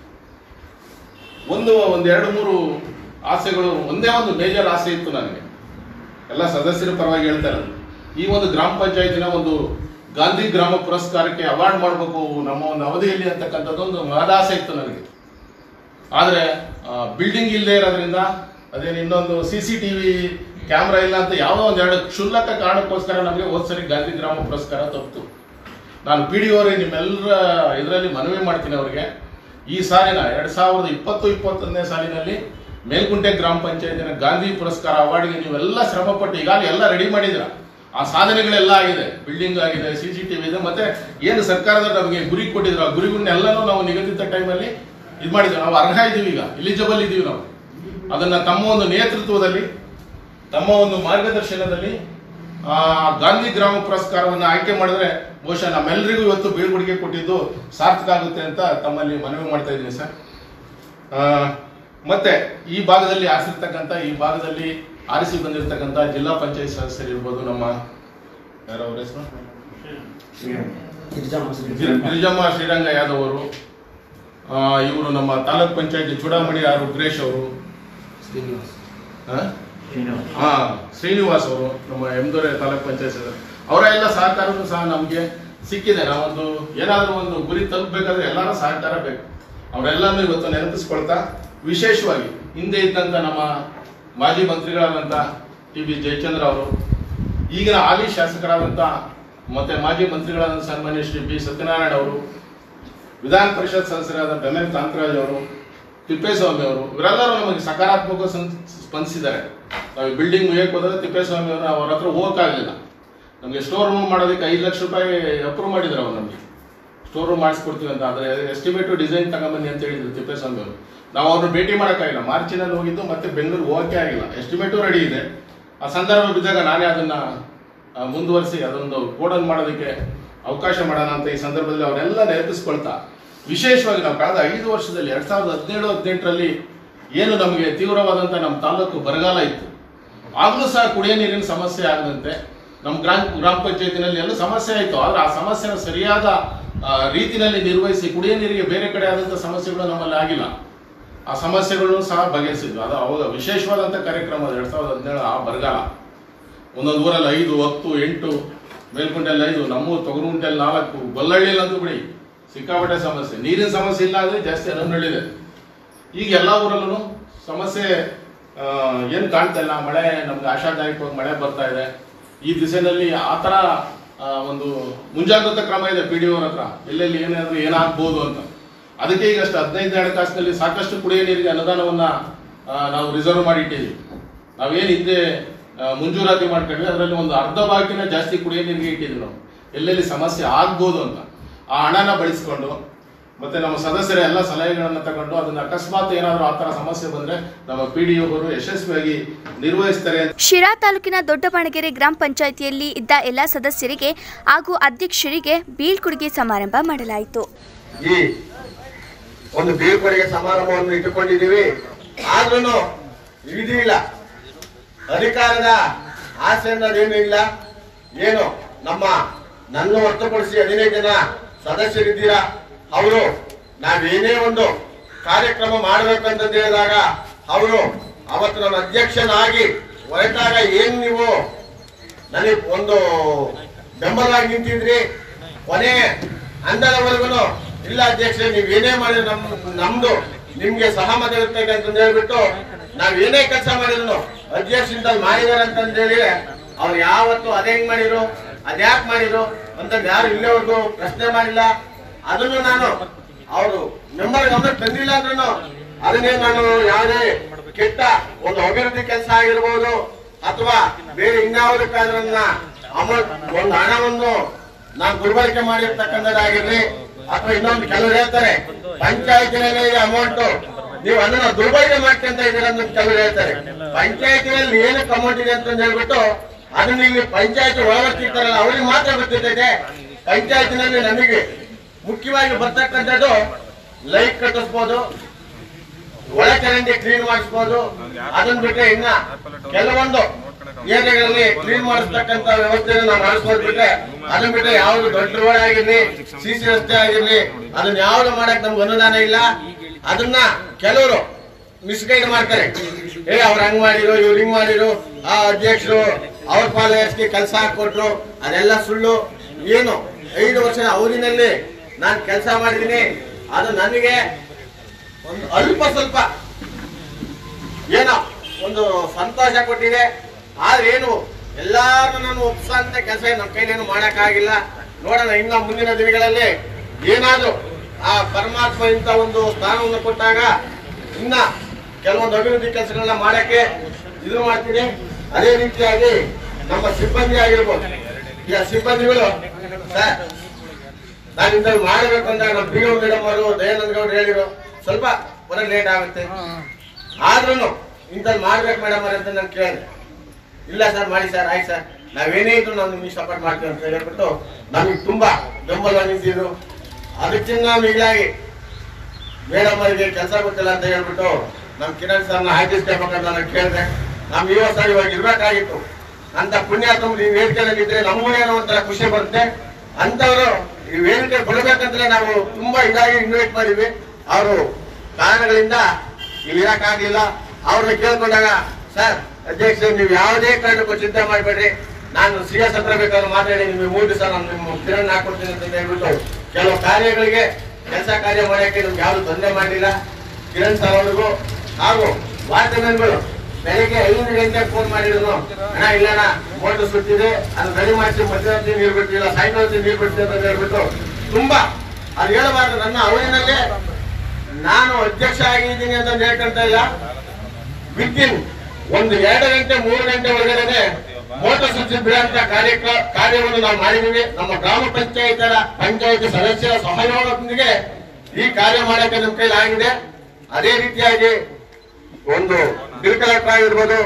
ಒಂದು ಒಂದು ಎರಡು ಮೂರು ಆಸೆಗಳು ಒಂದೇ ಒಂದು ಮೇಜರ್ ಆಸೆ ಇತ್ತು ನನಗೆ ಎಲ್ಲ ಸದಸ್ಯರ ಪರವಾಗಿ ಹೇಳ್ತಾ ಇರೋದು ಈ ಒಂದು ಗ್ರಾಮ ಪಂಚಾಯತಿನ ಒಂದು ಗಾಂಧಿ ಗ್ರಾಮ ಪುರಸ್ಕಾರಕ್ಕೆ ಅವಾರ್ಡ್ ಮಾಡಬೇಕು ನಮ್ಮ ಒಂದು ಅವಧಿಯಲ್ಲಿ ಅಂತಕ್ಕಂಥದ್ದು ಒಂದು ಮಹದಾಸೆ ಇತ್ತು ನನಗೆ ಆದರೆ ಬಿಲ್ಡಿಂಗ್ ಇಲ್ಲದೆ ಇರೋದ್ರಿಂದ ಅದೇನು ಇನ್ನೊಂದು C C T V camera ಇಲ್ಲ ಅಂತ ಯಾವುದೋ ಒಂದು ಎರಡು ಕ್ಷುಲ್ಲಕ ಕಾರಣಕ್ಕೋಸ್ಕರ ನಮಗೆ ಹೋದ್ ಸರಿ ಗಾಂಧಿ ಗ್ರಾಮ ಪುರಸ್ಕಾರ ತಪ್ಪಿತು ನಾನು ಪಿ ಡಿ ಅವರಿಗೆ ನಿಮ್ಮೆಲ್ಲರ ಇದರಲ್ಲಿ ಮನವಿ ಮಾಡ್ತೀನಿ ಅವರಿಗೆ ಈ ಸಾಲಿನ ಎರಡ್ ಸಾವಿರದ ಇಪ್ಪತ್ತು ಇಪ್ಪತ್ತೊಂದನೇ ಸಾಲಿನಲ್ಲಿ ಮೇಲ್ಕುಂಟೆ ಗ್ರಾಮ ಪಂಚಾಯತಿನ ಗಾಂಧಿ ಪುರಸ್ಕಾರ ಅವಾರ್ಡ್ಗೆ ನೀವೆಲ್ಲ ಶ್ರಮಪಟ್ಟು ಈಗಾಗಲೇ ಎಲ್ಲ ರೆಡಿ ಮಾಡಿದ್ರ ಆ ಸಾಧನೆಗಳೆಲ್ಲ ಆಗಿದೆ ಬಿಲ್ಡಿಂಗ್ ಆಗಿದೆ ಸಿ ಸಿ ಟಿ ವಿ ಇದೆ ಮತ್ತೆ ಏನು ಸರ್ಕಾರದವರು ನಮಗೆ ಗುರಿ ಕೊಟ್ಟಿದ್ರು ಆ ಗುರಿಗಳನ್ನೆಲ್ಲನೂ ನಾವು ನಿಗದಿತ ಟೈಮಲ್ಲಿ ಇದು ಮಾಡಿದ್ವಿ ನಾವು ಅರ್ಹ ಇದೀವಿ ಈಗ ಎಲಿಜಿಬಲ್ ಇದೀವಿ ನಾವು ಅದನ್ನ ತಮ್ಮ ಒಂದು ನೇತೃತ್ವದಲ್ಲಿ ತಮ್ಮ ಒಂದು ಮಾರ್ಗದರ್ಶನದಲ್ಲಿ ಆ ಗಾಂಧಿ ಗ್ರಾಮ ಪುರಸ್ಕಾರವನ್ನು ಆಯ್ಕೆ ಮಾಡಿದ್ರೆ ಬಹುಶಃ ನಮ್ಮೆಲ್ಲರಿಗೂ ಇವತ್ತು ಬೀಳ್ಕೊಡುಗೆ ಕೊಟ್ಟಿದ್ದು ಸಾರ್ಥಕ ಆಗುತ್ತೆ ಅಂತ ತಮ್ಮಲ್ಲಿ ಮನವಿ ಮಾಡ್ತಾ ಇದ್ದೀನಿ ಸರ್ ಆ, ಮತ್ತೆ ಈ ಭಾಗದಲ್ಲಿ ಆರಿಸಿರ್ತಕ್ಕಂಥ ಈ ಭಾಗದಲ್ಲಿ ಆರಿಸಿ ಬಂದಿರತಕ್ಕಂಥ ಜಿಲ್ಲಾ ಪಂಚಾಯತ್ ಸದಸ್ಯರು ಇರ್ಬೋದು ನಮ್ಮ ಯಾರ ಅವ್ರ ಹೆಸರು ಗಿರ್- ಗಿರಿಜಮ್ಮ ಶ್ರೀರಂಗ ಯಾದವ್ ಅವರು ಇವರು ನಮ್ಮ ತಾಲೂಕ್ ಪಂಚಾಯತ್ ಚೂಡಾಮಣಿ ಆರ್ ರುದ್ರೇಶ್ ಅವರು ಆ? ಹಾ ಶ್ರೀನಿವಾಸ್ ಅವರು ನಮ್ಮ ಎಮ್ದೊರೆ ತಾಲೂಕ್ ಪಂಚಾಯತ್ ಸದಸ್ಯರು ಅವರ ಎಲ್ಲ ಸಹಕಾರನೂ ಸಹ ನಮಗೆ ಸಿಕ್ಕಿದೆ ನಾವೊಂದು ಏನಾದರೂ ಒಂದು ಗುರಿ ತಲುಪಬೇಕಾದ್ರೆ ಎಲ್ಲರ ಸಹಕಾರ ಬೇಕು ಅವರೆಲ್ಲನೂ ಇವತ್ತು ನೆನಪಿಸ್ಕೊಳ್ತಾ ವಿಶೇಷವಾಗಿ ಹಿಂದೆ ಇದ್ದಂತ ನಮ್ಮ ಮಾಜಿ ಮಂತ್ರಿಗಳಾದಂಥ ಟಿ ಬಿ ಜಯಚಂದ್ರ ಅವರು ಈಗಿನ ಹಾಲಿ ಶಾಸಕರಾದಂಥ ಮತ್ತೆ ಮಾಜಿ ಮಂತ್ರಿಗಳಾದಂಥ ಸನ್ಮಾನ್ಯ ಶ್ರೀ ಬಿ ಸತ್ಯನಾರಾಯಣ ಅವರು ವಿಧಾನ ಪರಿಷತ್ ಸದಸ್ಯರಾದ ಬೆಮೆಲ್ ಕಾಂತರಾಜ್ ಅವರು ತಿಪ್ಪೇಸ್ವಾಮಿ ಅವರು ಇವರೆಲ್ಲರೂ ನಮಗೆ ಸಕಾರಾತ್ಮಕ ಸಂ- ಸ್ಪಂದಿಸಿದ್ದಾರೆ ನಾವು ಬಿಲ್ಡಿಂಗ್ ಮುಗಿಯಕ್ಕೆ ಹೋದಾಗ ತಿಪ್ಪೇಸ್ವಾಮಿ ಅವರು ಅವ್ರ ಹತ್ರ ಹೋಗಕ್ಕಾಗಲಿಲ್ಲ ನಮಗೆ ಸ್ಟೋರ್ ರೂಮ್ ಮಾಡೋದಕ್ಕೆ ಐದು ಲಕ್ಷ ರೂಪಾಯಿ ಅಪ್ರೂವ್ ಮಾಡಿದ್ರು ಅವ್ರು ನಮಗೆ ಸ್ಟೋರ್ ರೂಮ್ ಮಾಡಿಸ್ಕೊಡ್ತೀವಿ ಅಂತ ಆದರೆ ಎಸ್ಟಿಮೇಟು ಡಿಸೈನ್ ತಗೊಂಬನ್ನಿ ಅಂತ ಹೇಳಿದ್ರು ತಿಪ್ಪೇಸ್ವಾಮಿ ಅವರು ನಾವು ಅವ್ರನ್ನ ಭೇಟಿ ಮಾಡೋಕ್ಕಾಗಿಲ್ಲ ಮಾರ್ಚಿನಲ್ಲಿ ಹೋಗಿದ್ದು ಮತ್ತೆ ಬೆಂಗಳೂರು ಹೋಗಕ್ಕೆ ಆಗಿಲ್ಲ ಎಸ್ಟಿಮೇಟು ರೆಡಿ ಇದೆ ಆ ಸಂದರ್ಭ ಬಿದ್ದಾಗ ನಾನೇ ಅದನ್ನ ಆ, ಮುಂದುವರಿಸಿ ಅದೊಂದು ಕೋಡನ್ ಮಾಡೋದಕ್ಕೆ ಅವಕಾಶ ಮಾಡೋಣ ಅಂತ ಈ ಸಂದರ್ಭದಲ್ಲಿ ಅವರೆಲ್ಲ ನೆನಪಿಸ್ಕೊಳ್ತಾ ವಿಶೇಷವಾಗಿ ನಾವು ಕಳೆದ ಐದು ವರ್ಷದಲ್ಲಿ ಎರಡ್ ಸಾವಿರದ ಹದಿನೇಳು ಹದಿನೆಂಟರಲ್ಲಿ ಏನು ನಮಗೆ ತೀವ್ರವಾದಂಥ ನಮ್ಮ ತಾಲೂಕು ಬರಗಾಲ ಇತ್ತು ಆಗಲೂ ಸಹ ಕುಡಿಯೋ ನೀರಿನ ಸಮಸ್ಯೆ ಆಗದಂತೆ ನಮ್ಮ ಗ್ರಾಮ ಗ್ರಾಮ ಪಂಚಾಯತಿನಲ್ಲಿ ಎಲ್ಲ ಸಮಸ್ಯೆ ಆಯಿತು ಆದರೆ ಆ ಸಮಸ್ಯೆನ ಸರಿಯಾದ ಆ, ರೀತಿನಲ್ಲಿ ನಿರ್ವಹಿಸಿ ಕುಡಿಯೋ ನೀರಿಗೆ ಬೇರೆ ಕಡೆ ಆದಂಥ ಸಮಸ್ಯೆಗಳು ನಮ್ಮಲ್ಲಿ ಆಗಿಲ್ಲ ಆ ಸಮಸ್ಯೆಗಳನ್ನು ಸಹ ಬಗೆಹರಿಸಿದ್ವಿ ಅದು ಅವಾಗ ವಿಶೇಷವಾದಂಥ ಕಾರ್ಯಕ್ರಮ ಅದು ಎರಡ್ ಸಾವಿರದ ಹದಿನೇಳು ಆ ಬರಗಾಲ ಒಂದೊಂದು ಊರಲ್ಲಿ ಐದು ಹತ್ತು ಎಂಟು ಮೇಲ್ಕುಂಟೆಯಲ್ಲಿ ಐದು ನಮ್ಮ ತೊಗರುಂಟೆಯಲ್ಲಿ ನಾಲ್ಕು ಗೊಲ್ಲಹಳ್ಳಿಯಲ್ಲಂತೂ ಬಿಡಿ ಸಿಕ್ಕಾಪಟ್ಟೆ ಸಮಸ್ಯೆ ನೀರಿನ ಸಮಸ್ಯೆ ಇಲ್ಲ ಅಂದ್ರೆ ಜಾಸ್ತಿ ಹನ್ನೊಂದಳ್ಳಿದೆ ಈಗ ಎಲ್ಲ ಊರಲ್ಲೂ ಸಮಸ್ಯೆ ಆ, ಏನ್ ಕಾಣ್ತಾ ಇಲ್ಲ ಮಳೆ ನಮ್ಗೆ ಆಶಾದಾಯಕವಾಗಿ ಮಳೆ ಬರ್ತಾ ಇದೆ ಈ ದಿಸೆನಲ್ಲಿ ಆ ಥರ ಆ, ಒಂದು ಮುಂಜಾಗ್ರತಾ ಕ್ರಮ ಇದೆ ಪಿ ಡಿ ಅವ್ರ ಹತ್ರ ಎಲ್ಲೆಲ್ಲಿ ಏನಾದ್ರು ಏನಾಗ್ಬೋದು ಅಂತ ಅದಕ್ಕೆ ಈಗ ಅಷ್ಟು ಹದಿನೈದು ಹಣಕಾಸಿನಲ್ಲಿ ಸಾಕಷ್ಟು ಕುಡಿಯೋ ನೀರಿಗೆ ಅನುದಾನವನ್ನ ಆ, ನಾವು ರಿಸರ್ವ್ ಮಾಡಿ ಇಟ್ಟಿದ್ದೀವಿ ನಾವೇನು ಹಿಂದೆ ಆ, ಮುಂಜೂರಾತಿ ಮಾಡ್ಕೊಂಡ್ವಿ ಅದರಲ್ಲಿ ಒಂದು ಅರ್ಧ ಭಾಗಕ್ಕಿಂತ ಜಾಸ್ತಿ ಕುಡಿಯೋ ನೀರಿಗೆ ಇಟ್ಟಿದ್ವಿ ನಾವು ಎಲ್ಲೆಲ್ಲಿ ಸಮಸ್ಯೆ ಆಗ್ಬೋದು ಅಂತ ಆ ಹಣನ ಬಳಸ್ಕೊಂಡು ಮತ್ತೆ ನಮ್ಮ ಸದಸ್ಯರ ಎಲ್ಲ ಸಲಹೆಗಳನ್ನ ತಗೊಂಡು ಅದನ್ನ ಅಕಸ್ಮಾತ್ ಏನಾದರೂ ಆ ಥರ ಸಮಸ್ಯೆ ಬಂದ್ರೆ ನಮ್ಮ ಪಿ ಡಿ ಅವರು ಯಶಸ್ವಿಯಾಗಿ ನಿರ್ವಹಿಸ್ತಾರೆ ಅಂತ ಶಿರಾ ತಾಲೂಕಿನ ದೊಡ್ಡಬಾಣಗೆರೆ ಗ್ರಾಮ ಪಂಚಾಯಿತಿಯಲ್ಲಿ ಇದ್ದ ಎಲ್ಲ ಸದಸ್ಯರಿಗೆ ಹಾಗೂ ಅಧ್ಯಕ್ಷರಿಗೆ ಬೀಳ್ಕೊಡುಗೆ ಸಮಾರಂಭ ಮಾಡಲಾಯಿತು ಈ ಒಂದು ಬೀಳ್ಕೊಡುಗೆ ಸಮಾರಂಭವನ್ನು ಇಟ್ಟುಕೊಂಡಿದ್ದೀವಿ ಆದ್ರೂ ಇಲ್ಲ ಅಧಿಕಾರದ ಆಸೆ ಅನ್ನೋದೇನು ಇಲ್ಲ ಏನು ನಮ್ಮ ನನ್ನ ಹೊರತುಪಡಿಸಿ ಹದಿನೈದು ಜನ ಸದಸ್ಯರಿದ್ದೀರಾ ಅವರು ನಾವೇನೇ ಒಂದು ಕಾರ್ಯಕ್ರಮ ಮಾಡಬೇಕು ಅಂತಂದು ಹೇಳಿದಾಗ ಅವರು ಅವತ್ತು ನನ್ನ ಅಧ್ಯಕ್ಷನಾಗಿ ಹೊರಟಾಗ ಏನ್ ನೀವು ನನಗೆ ಒಂದು ಬೆಂಬಲವಾಗಿ ನಿಂತಿದ್ರಿ ಕೊನೆ ಅಂದದವರೆಗೂ ಇಲ್ಲ ಅಧ್ಯಕ್ಷ ನೀವ್ ಏನೇ ಮಾಡಿದ್ರು ನಮ್ ನಮ್ದು ನಿಮ್ಗೆ ಸಹಮತ ಇರ್ತೈತೆ ಅಂತ ಹೇಳ್ಬಿಟ್ಟು ನಾವ್ ಏನೇ ಕೆಲಸ ಮಾಡಿದ್ರು ಅಧ್ಯಕ್ಷರಿಂದ ಮಾಡಿದಾರೆ ಅಂತಂದ್ ಹೇಳಿ ಅವ್ರು ಯಾವತ್ತು ಅದೇಂಗ್ ಮಾಡಿದ್ರು ಅದ್ಯಾಕ್ ಮಾಡಿದ್ರು ಅಂತ ಯಾರು ಇಲ್ಲಿವರೆಗೂ ಪ್ರಶ್ನೆ ಮಾಡಿಲ್ಲ ಅದನ್ನು ನಾನು ಅವರು ಮೆಂಬರ್ ಗಮನ ತಂದಿಲ್ಲ ಅಂದ್ರೂ ಅದನ್ನೇ ನಾನು ಯಾವುದೇ ಕೆಟ್ಟ ಒಂದು ಅಭಿವೃದ್ಧಿ ಕೆಲಸ ಆಗಿರ್ಬೋದು ಅಥವಾ ಬೇರೆ ಇನ್ಯಾವುದಕ್ಕಾದ್ರೂ ಅಮೌಂಟ್ ಒಂದು ಹಣವನ್ನು ನಾನು ದುರ್ಬಳಕೆ ಮಾಡಿರ್ತಕ್ಕಂಥದ್ದಾಗಿರ್ಲಿ ಅಥವಾ ಇನ್ನೊಂದು ಕೆಲವರು ಹೇಳ್ತಾರೆ ಪಂಚಾಯತಿನಲ್ಲಿ ಅಮೌಂಟ್ ನೀವು ಅದನ್ನ ದುರ್ಬಳಕೆ ಮಾಡ್ಕೊಂತ ಇದ್ದೀರ ಅಂತ ಕೆಲವರು ಹೇಳ್ತಾರೆ ಪಂಚಾಯತಿನಲ್ಲಿ ಏನಕ್ಕೆ ಅಮೌಂಟ್ ಇದೆ ಅಂತ ಹೇಳ್ಬಿಟ್ಟು ಅದನ್ನ ಇಲ್ಲಿ ಪಂಚಾಯತ್ ಒಳವರ್ತಿರ್ತಾರಲ್ಲ ಅವ್ರಿಗೆ ಮಾತ್ರ ಗೊತ್ತಿರ್ತೈತೆ ಪಂಚಾಯತಿನಲ್ಲಿ ನಮಗೆ ಮುಖ್ಯವಾಗಿ ಬರ್ತಕ್ಕಂಥದ್ದು ಲೈಟ್ ಕಟ್ಟಿಸ್ಬೋದು ಒಳ ಚರಂಡಿ ಕ್ಲೀನ್ ಮಾಡಿಸ್ಬೋದು ಅದನ್ನ ಬಿಟ್ರೆ ಇನ್ನ ಕೆಲವೊಂದು ಏರಿಯಾಗಳಲ್ಲಿ ಕ್ಲೀನ್ ಮಾಡಿಸ್ತಕ್ಕಂತ ವ್ಯವಸ್ಥೆನ ನಾವು ಮಾಡಿಸ್ಬೋದು ಬಿಟ್ರೆ ಅದನ್ನ ಬಿಟ್ರೆ ಯಾವ್ದು ದೊಡ್ಡ ರೋಡ್ ಆಗಿರ್ಲಿ ಸಿ ಸಿ ರಸ್ತೆ ಆಗಿರ್ಲಿ ಅದನ್ನ ಯಾವ್ದು ಮಾಡಕ್ ನಮ್ಗೆ ಅನುದಾನ ಇಲ್ಲ ಅದನ್ನ ಕೆಲವರು ಮಿಸ್ಗೈಡ್ ಮಾಡ್ತಾರೆ ಏ ಅವ್ರು ಹಂಗ್ ಮಾಡಿರು ಇವ್ರು ಹಿಂಗ್ ಮಾಡಿರು ಆ ಅಧ್ಯಕ್ಷರು ಅವ್ರ ಪಾಲಯರ್ಸ್ಗೆ ಕೆಲಸ ಹಾಕೊಟ್ರು ಅದೆಲ್ಲ ಸುಳ್ಳು ಏನು ಐದು ವರ್ಷ ಅವರಿನಲ್ಲಿ ನಾನು ಕೆಲಸ ಮಾಡಿದ್ದೀನಿ ಅದು ನನಗೆ ಒಂದು ಅಲ್ಪ ಸ್ವಲ್ಪ ಏನೋ ಒಂದು ಸಂತೋಷ ಕೊಟ್ಟಿದೆ ಆದ್ರೆ ಏನು ಎಲ್ಲಾರು ನಾನು ಒಪ್ಸಂತ ಕೆಲಸ ನಮ್ಮ ಕೈಲೇನು ಮಾಡಕ್ಕಾಗಿಲ್ಲ ನೋಡೋಣ ಇನ್ನ ಮುಂದಿನ ದಿನಗಳಲ್ಲಿ ಏನಾದ್ರು ಆ ಪರಮಾತ್ಮ ಇಂತ ಒಂದು ಸ್ಥಾನವನ್ನು ಕೊಟ್ಟಾಗ ಇನ್ನ ಕೆಲವೊಂದು ಅಭಿವೃದ್ಧಿ ಕೆಲಸಗಳನ್ನ ಮಾಡಕ್ಕೆ ಇದು ಮಾಡ್ತೀನಿ ಅದೇ ರೀತಿಯಾಗಿ ನಮ್ಮ ಸಿಬ್ಬಂದಿ ಆಗಿರ್ಬೋದು ಈಗ ಸಿಬ್ಬಂದಿಗಳು ಸರ್ ನಾನು ಇಂಥದ್ದು ಮಾಡಬೇಕು ಅಂದಾಗ ನಮ್ಮ ಬಿ ಮೇಡಮ್ ಅವರು ದಯಾನಂದ ಗೌಡ್ರು ಹೇಳಿದ್ರು ಸ್ವಲ್ಪ ಬರೋ ಲೇಟ್ ಆಗುತ್ತೆ ಆದ್ರೂ ಇಂಥದ್ದು ಮಾಡ್ಬೇಕು ಮೇಡಮ್ ಅಂತ ನಾನು ಕೇಳಿದೆ ಇಲ್ಲ ಸರ್ ಮಾಡಿ ಸರ್ ಆಯ್ತು ಸರ್ ನಾವೇನೇ ಇದ್ರು ನಾವು ನಿಮ್ಗೆ ಸಪೋರ್ಟ್ ಮಾಡ್ತೀವಿ ಅಂತ ಹೇಳ್ಬಿಟ್ಟು ನಮಗೆ ತುಂಬಾ ಬೆಂಬಲ ನಿಂತಿದ್ರು ಅದಕ್ಕಿಂತ ಮಿಗಿಲಾಗಿ ಮೇಡಮ್ ಅವರಿಗೆ ಕೆಲಸ ಗೊತ್ತಿಲ್ಲ ಅಂತ ಹೇಳ್ಬಿಟ್ಟು ನಮ್ ಕಿರಣ್ ಸರ್ನ ಹಾಕಿಸ್ಬೇಕಂತ ನಾನು ಕೇಳಿದೆ ನಮ್ ಯುವ ಸರ್ ಇವಾಗ ಇರ್ಬೇಕಾಗಿತ್ತು ಅಂತ ಪುಣ್ಯಾತ್ಮ ಈ ವೇದಿಕೆಯಲ್ಲಿ ಇದ್ರೆ ನಮಗೂ ಏನೋ ಒಂಥರ ಖುಷಿ ಬರುತ್ತೆ ಅಂತವರು ಈ ವೇದಿಕೆ ಕೊಡಬೇಕಂತಲೇ ನಾವು ತುಂಬಾ ಇದಾಗಿ ಇನ್ವೈಟ್ ಮಾಡಿದ್ವಿ ಅವರು ಕಾರಣಗಳಿಂದ ಇಲ್ಲಿ ಇರಕ್ಕಾಗ್ಲಿಲ್ಲ ಅವ್ರನ್ನ ಕೇಳ್ಕೊಂಡಾಗ ಸರ್ ಅಧ್ಯಕ್ಷ ನೀವು ಯಾವುದೇ ಕಾರಣಕ್ಕೂ ಚಿಂತೆ ಮಾಡಬೇಡ್ರಿ ನಾನು ಸಿ ಎಸ್ ಹತ್ರ ಬೇಕಾದ್ರೆ ಮಾತಾಡಿ ನಿಮಗೆ ಮೂರು ದಿವಸ ನಾನು ನಿಮ್ಮ ಕಿರಣ್ ಹಾಕೊಡ್ತೀನಿ ಅಂತ ಹೇಳ್ಬಿಟ್ಟು ಕೆಲವು ಕಾರ್ಯಗಳಿಗೆ ಕೆಲಸ ಕಾರ್ಯ ಮಾಡಕ್ಕೆ ನಮ್ಗೆ ಯಾವ್ದು ತೊಂದರೆ ಮಾಡಲಿಲ್ಲ ಕಿರಣ್ ಸರ್ ಅವ್ರಿಗೂ ಹಾಗೂ ವಾರ್ತೆಮನ್ಗಳು ಬೆಳಿಗ್ಗೆ ಐದು ಗಂಟೆ ಫೋನ್ ಮಾಡಿದ್ರು ಅಣ್ಣ ಇಲ್ಲಣ್ಣ ಮೋಟರ್ ಸುತ್ತಿದೆ ಅದು ರೆಡಿ ಮಾಡಿಸಿ ಮಧ್ಯರಾತ್ರಿ ನೀರು ಬಿಡ್ತಿಲ್ಲ ಸಾಯಂಕಾಲ ನೀರು ಬಿಡ್ತೀವಿ ಅಂತ ಹೇಳ್ಬಿಟ್ಟು ತುಂಬಾ ಅದು ಹೇಳಬಾರ್ದು ನನ್ನ ಅವರಿನಲ್ಲೇ ನಾನು ಅಧ್ಯಕ್ಷ ಆಗಿದ್ದೀನಿ ಅಂತ ಹೇಳ್ಕೊಂತ ಇಲ್ಲ ವಿತಿನ್ ಒಂದು ಎರಡು ಗಂಟೆ ಮೂರು ಗಂಟೆ ಒಳಗಡೆ ಮೋಟರ್ ಸ್ವಿಚ್ ಬಿಡುವಂತ ಕಾರ್ಯಕ್ರ ಕಾರ್ಯವನ್ನು ನಾವು ಮಾಡಿದೀವಿ ನಮ್ಮ ಗ್ರಾಮ ಪಂಚಾಯತರ ಪಂಚಾಯತ್ ಸದಸ್ಯರ ಸಹಯೋಗದೊಂದಿಗೆ ಈ ಕಾರ್ಯ ಮಾಡಕ್ಕೆ ನಮ್ಮ ಕೈಲಿ ಆಗಿದೆ ಅದೇ ರೀತಿಯಾಗಿ ಒಂದು ಬಿಲ್ ಕಲೆಕ್ಟರ್ ಆಗಿರ್ಬೋದು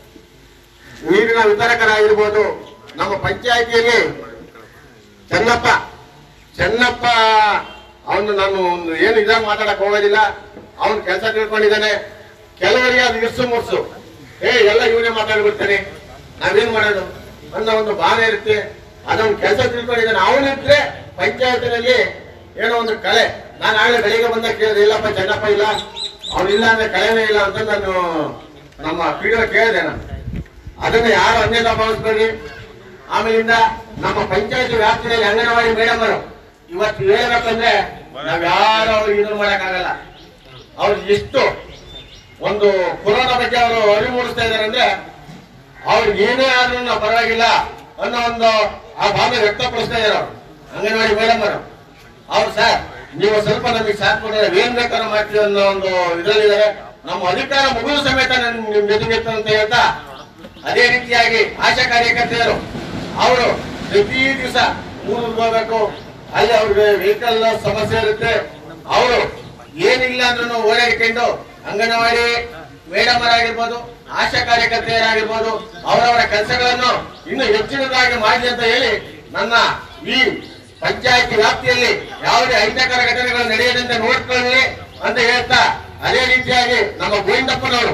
ನೀರಿನ ವಿತರಕರಾಗಿರ್ಬೋದು ನಮ್ಮ ಪಂಚಾಯತಿಯಲ್ಲಿ ಚೆನ್ನಪ್ಪ ಚೆನ್ನಪ್ಪ ಅವನು ನಾನು ಒಂದು ಏನು ಇದಾಗ ಮಾತಾಡಕ್ ಹೋಗೋದಿಲ್ಲ ಅವನು ಕೆಲಸ ತಿಳ್ಕೊಂಡಿದ್ದಾನೆ ಕೆಲವರಿಗೆ ಅದು ಇರ್ಸು ಮುರ್ಸು ಏ ಎಲ್ಲ ಇವನೇ ಮಾತಾಡ್ಬಿಡ್ತಾನೆ ನಾವೇನ್ ಮಾಡೋದು ಅನ್ನೋ ಒಂದು ಭಾವನೆ ಇರುತ್ತೆ ಅದೊಂದು ಕೆಲಸ ತಿಳ್ಕೊಂಡಿದ್ದಾನೆ ಅವನಿದ್ರೆ ಪಂಚಾಯತಿನಲ್ಲಿ ಏನೋ ಒಂದು ಕಳೆ ನಾನು ಆಗಲೇ ಬೆಳಿಗ್ಗೆ ಬಂದಾಗ ಕೇಳಿದೆ ಇಲ್ಲಪ್ಪ ಚೆನ್ನಪ್ಪ ಇಲ್ಲ ಅವನಿಲ್ಲ ಅಂದ್ರೆ ಕಳೆನೇ ಇಲ್ಲ ಅಂತ ನಾನು ನಮ್ಮ ಪೀಡಿಯೋ ಕೇಳಿದೆ ನಾನು ಅದನ್ನ ಯಾರು ಅನ್ಯತಾ ಭಾವಿಸ್ಬೇಡಿ ಆಮೇಲಿಂದ ನಮ್ಮ ಪಂಚಾಯತ್ ವ್ಯಾಪ್ತಿಯಲ್ಲಿ ಅಂಗನವಾಡಿ ಮೇಡಮ್ ಅವರು ಇವತ್ತು ಹೇಳ್ಬೇಕಂದ್ರೆ ನಾವ್ ಯಾರು ಅವ್ರಿಗೆ ಇದನ್ನ ಮಾಡಕ್ಕಾಗಲ್ಲ ಅವ್ರು ಎಷ್ಟು ಒಂದು ಕೊರೋನಾ ಬಗ್ಗೆ ಅವರು ಅರಿವು ಮೂಡಿಸ್ತಾ ಇದಾರೆ ಅಂದ್ರೆ ಅವ್ರಿಗೆ ಏನೇ ಆದ್ರೂ ನಾವು ಪರವಾಗಿಲ್ಲ ಅನ್ನೋ ಒಂದು ಆ ಭಾವನೆ ವ್ಯಕ್ತಪಡಿಸ್ತಾ ಇದಾರೆ ಅವ್ರು ಅಂಗನವಾಡಿ ಮೇಡಮ್ ಅವರು ಅವ್ರು ಸರ್ ನೀವು ಸ್ವಲ್ಪ ನಮಗೆ ಸಾಥ್ ಕೊಟ್ಟರೆ ಏನ್ ಬೇಕಾದ್ರೂ ಮಾಡ್ತೀವಿ ಅನ್ನೋ ಒಂದು ಇದರಲ್ಲಿದ್ದಾರೆ ನಮ್ಮ ಅಧಿಕಾರ ಮುಗಿದ ಸಮೇತ ನನ್ ನಿಮ್ ಜೊತೆಗಿತ್ತು ಅಂತ ಹೇಳ್ತಾ ಅದೇ ರೀತಿಯಾಗಿ ಆಶಾ ಕಾರ್ಯಕರ್ತೆಯರು ಅವರು ಪ್ರತಿ ದಿವಸ ಊರಿಗೆ ಹೋಗ್ಬೇಕು ಅಲ್ಲಿ ಅವ್ರಿಗೆ ವೆಹಿಕಲ್ ಸಮಸ್ಯೆ ಇರುತ್ತೆ ಅವರು ಏನಿಲ್ಲ ಅಂದ್ರೂ ಓಡಾಡಿಕೊಂಡು ಅಂಗನವಾಡಿ ಮೇಡಮ್ ಆಗಿರ್ಬೋದು ಆಶಾ ಕಾರ್ಯಕರ್ತೆಯರಾಗಿರ್ಬೋದು ಅವರವರ ಕೆಲಸಗಳನ್ನು ಇನ್ನು ಹೆಚ್ಚಿನದಾಗಿ ಮಾಡಲಿ ಅಂತ ಹೇಳಿ ನನ್ನ ಈ ಪಂಚಾಯತಿ ವ್ಯಾಪ್ತಿಯಲ್ಲಿ ಯಾವುದೇ ಅಹಿತಕರ ಘಟನೆಗಳು ನಡೆಯದಂತೆ ನೋಡ್ಕೊಳ್ಳಿ ಅಂತ ಹೇಳ್ತಾ ಅದೇ ರೀತಿಯಾಗಿ ನಮ್ಮ ಗೋವಿಂದಪ್ಪನವರು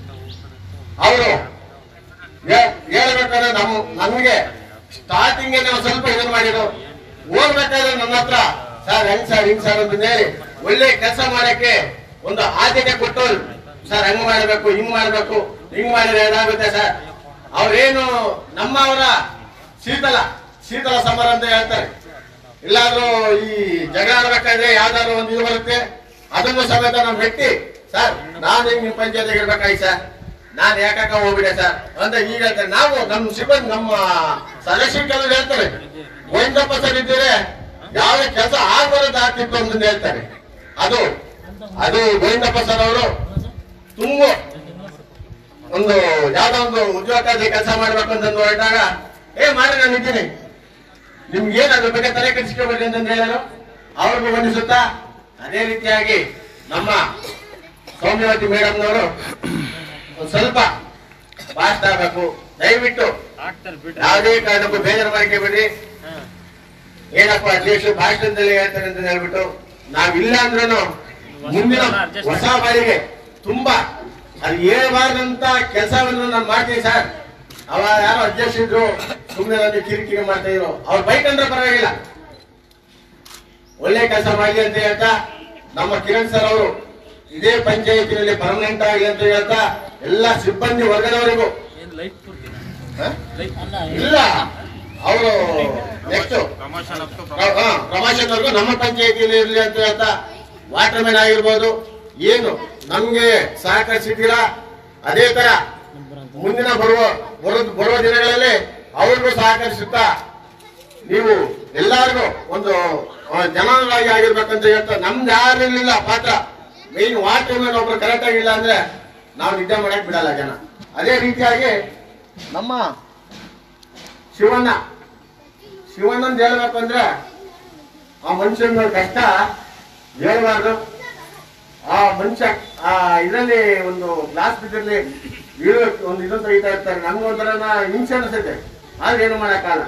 ಅವರು ಹೇಳ್ಬೇಕಾದ್ರೆ ನಮ್ಮ ನಮ್ಗೆ ಸ್ಟಾರ್ಟಿಂಗ್ ನಾವು ಸ್ವಲ್ಪ ಇದನ್ನ ಮಾಡಿದ್ರು ಹೋಗ್ಬೇಕಾದ್ರೆ ನನ್ನ ಹತ್ರ ಸರ್ ಹೆಂಗ್ ಸರ್ ಹಿಂಗ್ ಸರ್ ಅಂತ ಹೇಳಿ ಒಳ್ಳೆ ಕೆಲಸ ಮಾಡಕ್ಕೆ ಒಂದು ಆದ್ಯತೆ ಕೊಟ್ಟವ್ರು ಸರ್ ಹಂಗ್ ಮಾಡ್ಬೇಕು ಹಿಂಗ್ ಮಾಡ್ಬೇಕು ಹಿಂಗ್ ಮಾಡಿದ್ರೆ ಏನಾಗುತ್ತೆ ಸರ್ ಅವ್ರೇನು ನಮ್ಮವರ ಶೀತಲ ಶೀತಲ ಸಮರ ಅಂತ ಹೇಳ್ತಾರೆ ಇಲ್ಲಾದ್ರೂ ಈ ಜಗಳ ಆಡ್ಬೇಕಾದ್ರೆ ಯಾವ್ದಾದ್ರು ಒಂದು ಇದು ಬರುತ್ತೆ ಅದನ್ನು ಸಮೇತ ನಮ್ ವ್ಯಕ್ತಿ ಸರ್ ನಾನು ಹಿಂಗ್ ನಿಮ್ ಪಂಚಾಯತ್ಗೆ ಇರ್ಬೇಕಾಗಿ ಸರ್ ನಾನ್ ಯಾಕಾಕ ಹೋಗ್ಬಿಡೆ ಸರ್ ಅಂತ ಈಗ ಹೇಳ್ತಾರೆ ನಾವು ನಮ್ಮ ಸಿಬ್ಬಂದಿ ನಮ್ಮ ಸದಸ್ಯರು ಕೆಲವರು ಹೇಳ್ತಾರೆ ಗೋವಿಂದಪ್ಪ ಸರ್ ಇದ್ದೀರಿ ಯಾವ ಕೆಲಸ ಆಗ್ಬಾರದು ಆಗ್ತಿತ್ತು ಅಂತ ಹೇಳ್ತಾರೆ ಅದು ಅದು ಗೋವಿಂದಪ್ಪ ಸರ್ ಅವರು ತುಂಬಾ ಒಂದು ಯಾವ್ದೋ ಒಂದು ಉದ್ಯೋಗಕ್ಕಾಗಿ ಕೆಲಸ ಮಾಡ್ಬೇಕು ಅಂತ ಹೊರಟಾಗ ಏ ಮಾಡಿ ನಾನು ಇದ್ದೀನಿ ನಿಮ್ಗೆ ಏನ್ ಅದ್ರ ಬಗ್ಗೆ ತಲೆ ಕೆಡಿಸ್ಕೋಬೇಡಿ ಅಂತ ಹೇಳಿದ್ರು ಅವ್ರಿಗೂ ವಂದಿಸುತ್ತಾ ಅದೇ ರೀತಿಯಾಗಿ ನಮ್ಮ ಸೌಮ್ಯವತಿ ಮೇಡಮ್ನವರು ಒಂದ್ ಸ್ವಲ್ಪ ಫಾಸ್ಟ್ ಆಗ್ಬೇಕು ದಯವಿಟ್ಟು ಯಾವುದೇ ಕಾರಣಕ್ಕೂ ಬೇಜಾರು ಮಾಡ್ಕೋಬೇಡಿ ಏನಪ್ಪ ಅಧ್ಯಕ್ಷ ಭಾಷಣದಲ್ಲಿ ಹೇಳ್ತಾರೆ ಅಂತ ಹೇಳ್ಬಿಟ್ಟು ನಾವಿಲ್ಲ ಅಂದ್ರೂ ಮುಂದಿನ ಹೊಸ ಬಾರಿಗೆ ತುಂಬಾ ಅದು ಹೇಳ್ಬಾರ್ದಂತ ಕೆಲಸವನ್ನು ನಾನು ಮಾಡ್ತೀನಿ ಸರ್ ಅವ ಯಾರೋ ಅಧ್ಯಕ್ಷ ಇದ್ರು ಸುಮ್ಮನೆ ನನಗೆ ಕಿರಿಕಿರಿ ಮಾಡ್ತಾ ಇದ್ರು ಅವ್ರು ಬೈಕ್ ಅಂದ್ರೆ ಪರವಾಗಿಲ್ಲ ಒಳ್ಳೆ ಕೆಲಸ ಮಾಡಲಿ ಅಂತ ಹೇಳ್ತಾ ನಮ್ಮ ಕಿರಣ್ ಸರ್ ಅವರು ಇದೇ ಪಂಚಾಯತಿನಲ್ಲಿ ಪರ್ಮನೆಂಟ್ ಆಗಲಿ ಅಂತ ಹೇಳ್ತಾ ಎಲ್ಲ ಸಿಬ್ಬಂದಿ ವರ್ಗದವರಿಗೂ ಹ? ಇಲ್ಲ ಅವರು ನೆಕ್ಸ್ಟ್ ಪ್ರಮೋಷನ್ವರೆಗೂ ನಮ್ಮ ಪಂಚಾಯತಿಯಲ್ಲಿ ಇರಲಿ ಅಂತ ಹೇಳ್ತಾ ವಾಟರ್ ಮ್ಯಾನ್ ಆಗಿರ್ಬೋದು ಏನು ನಮ್ಗೆ ಸಹಕರಿಸಿದ್ದೀರಾ ಅದೇ ತರ ಮುಂದಿನ ಬರುವ ಬರುವ ಬರುವ ದಿನಗಳಲ್ಲಿ ಅವ್ರಿಗೂ ಸಹಕರಿಸುತ್ತಾ ನೀವು ಎಲ್ಲಾರ್ಗೂ ಒಂದು ಆ, ಜನರಾಗಿ ಆಗಿರ್ಬೇಕಂತ ಹೇಳ್ತಾ ನಮ್ದು ಯಾರು ಇರ್ಲಿಲ್ಲ ಪಾತ್ರ ಮೇನ್ ವಾಟರ್ ಮ್ಯಾನ್ ಒಬ್ರು ಕರೆಕ್ಟ್ ಆಗಿಲ್ಲ ಅಂದ್ರೆ ನಾವು ನಿದ್ದೆ ಮಾಡಕ್ ಬಿಡಲ್ಲ ಜನ ಅದೇ ರೀತಿಯಾಗಿ ನಮ್ಮ ಶಿವಣ್ಣ ಶಿವಣ್ಣಂದ್ ಹೇಳ್ಬೇಕು ಅಂದ್ರೆ ಆ ಮನುಷ್ಯನ ಕಷ್ಟ ಹೇಳ್ಬಾರ್ದು ಆ ಮನುಷ್ಯ ಆ ಇದರಲ್ಲಿ ಒಂದು ಗ್ಲಾಸ್ ಬಿದ್ದಲ್ಲಿ ಬೀಳೋಕೆ ಒಂದು ಇದನ್ನ ತೆಗಿತಾ ಇರ್ತಾರೆ ನಮ್ಗೆ ಒಂಥರ ಹಿಂಸೆ ಅನಿಸುತ್ತೆ ಆದ್ರೆ ಏನು ಮಾಡಕ್ಕಾಗಲ್ಲ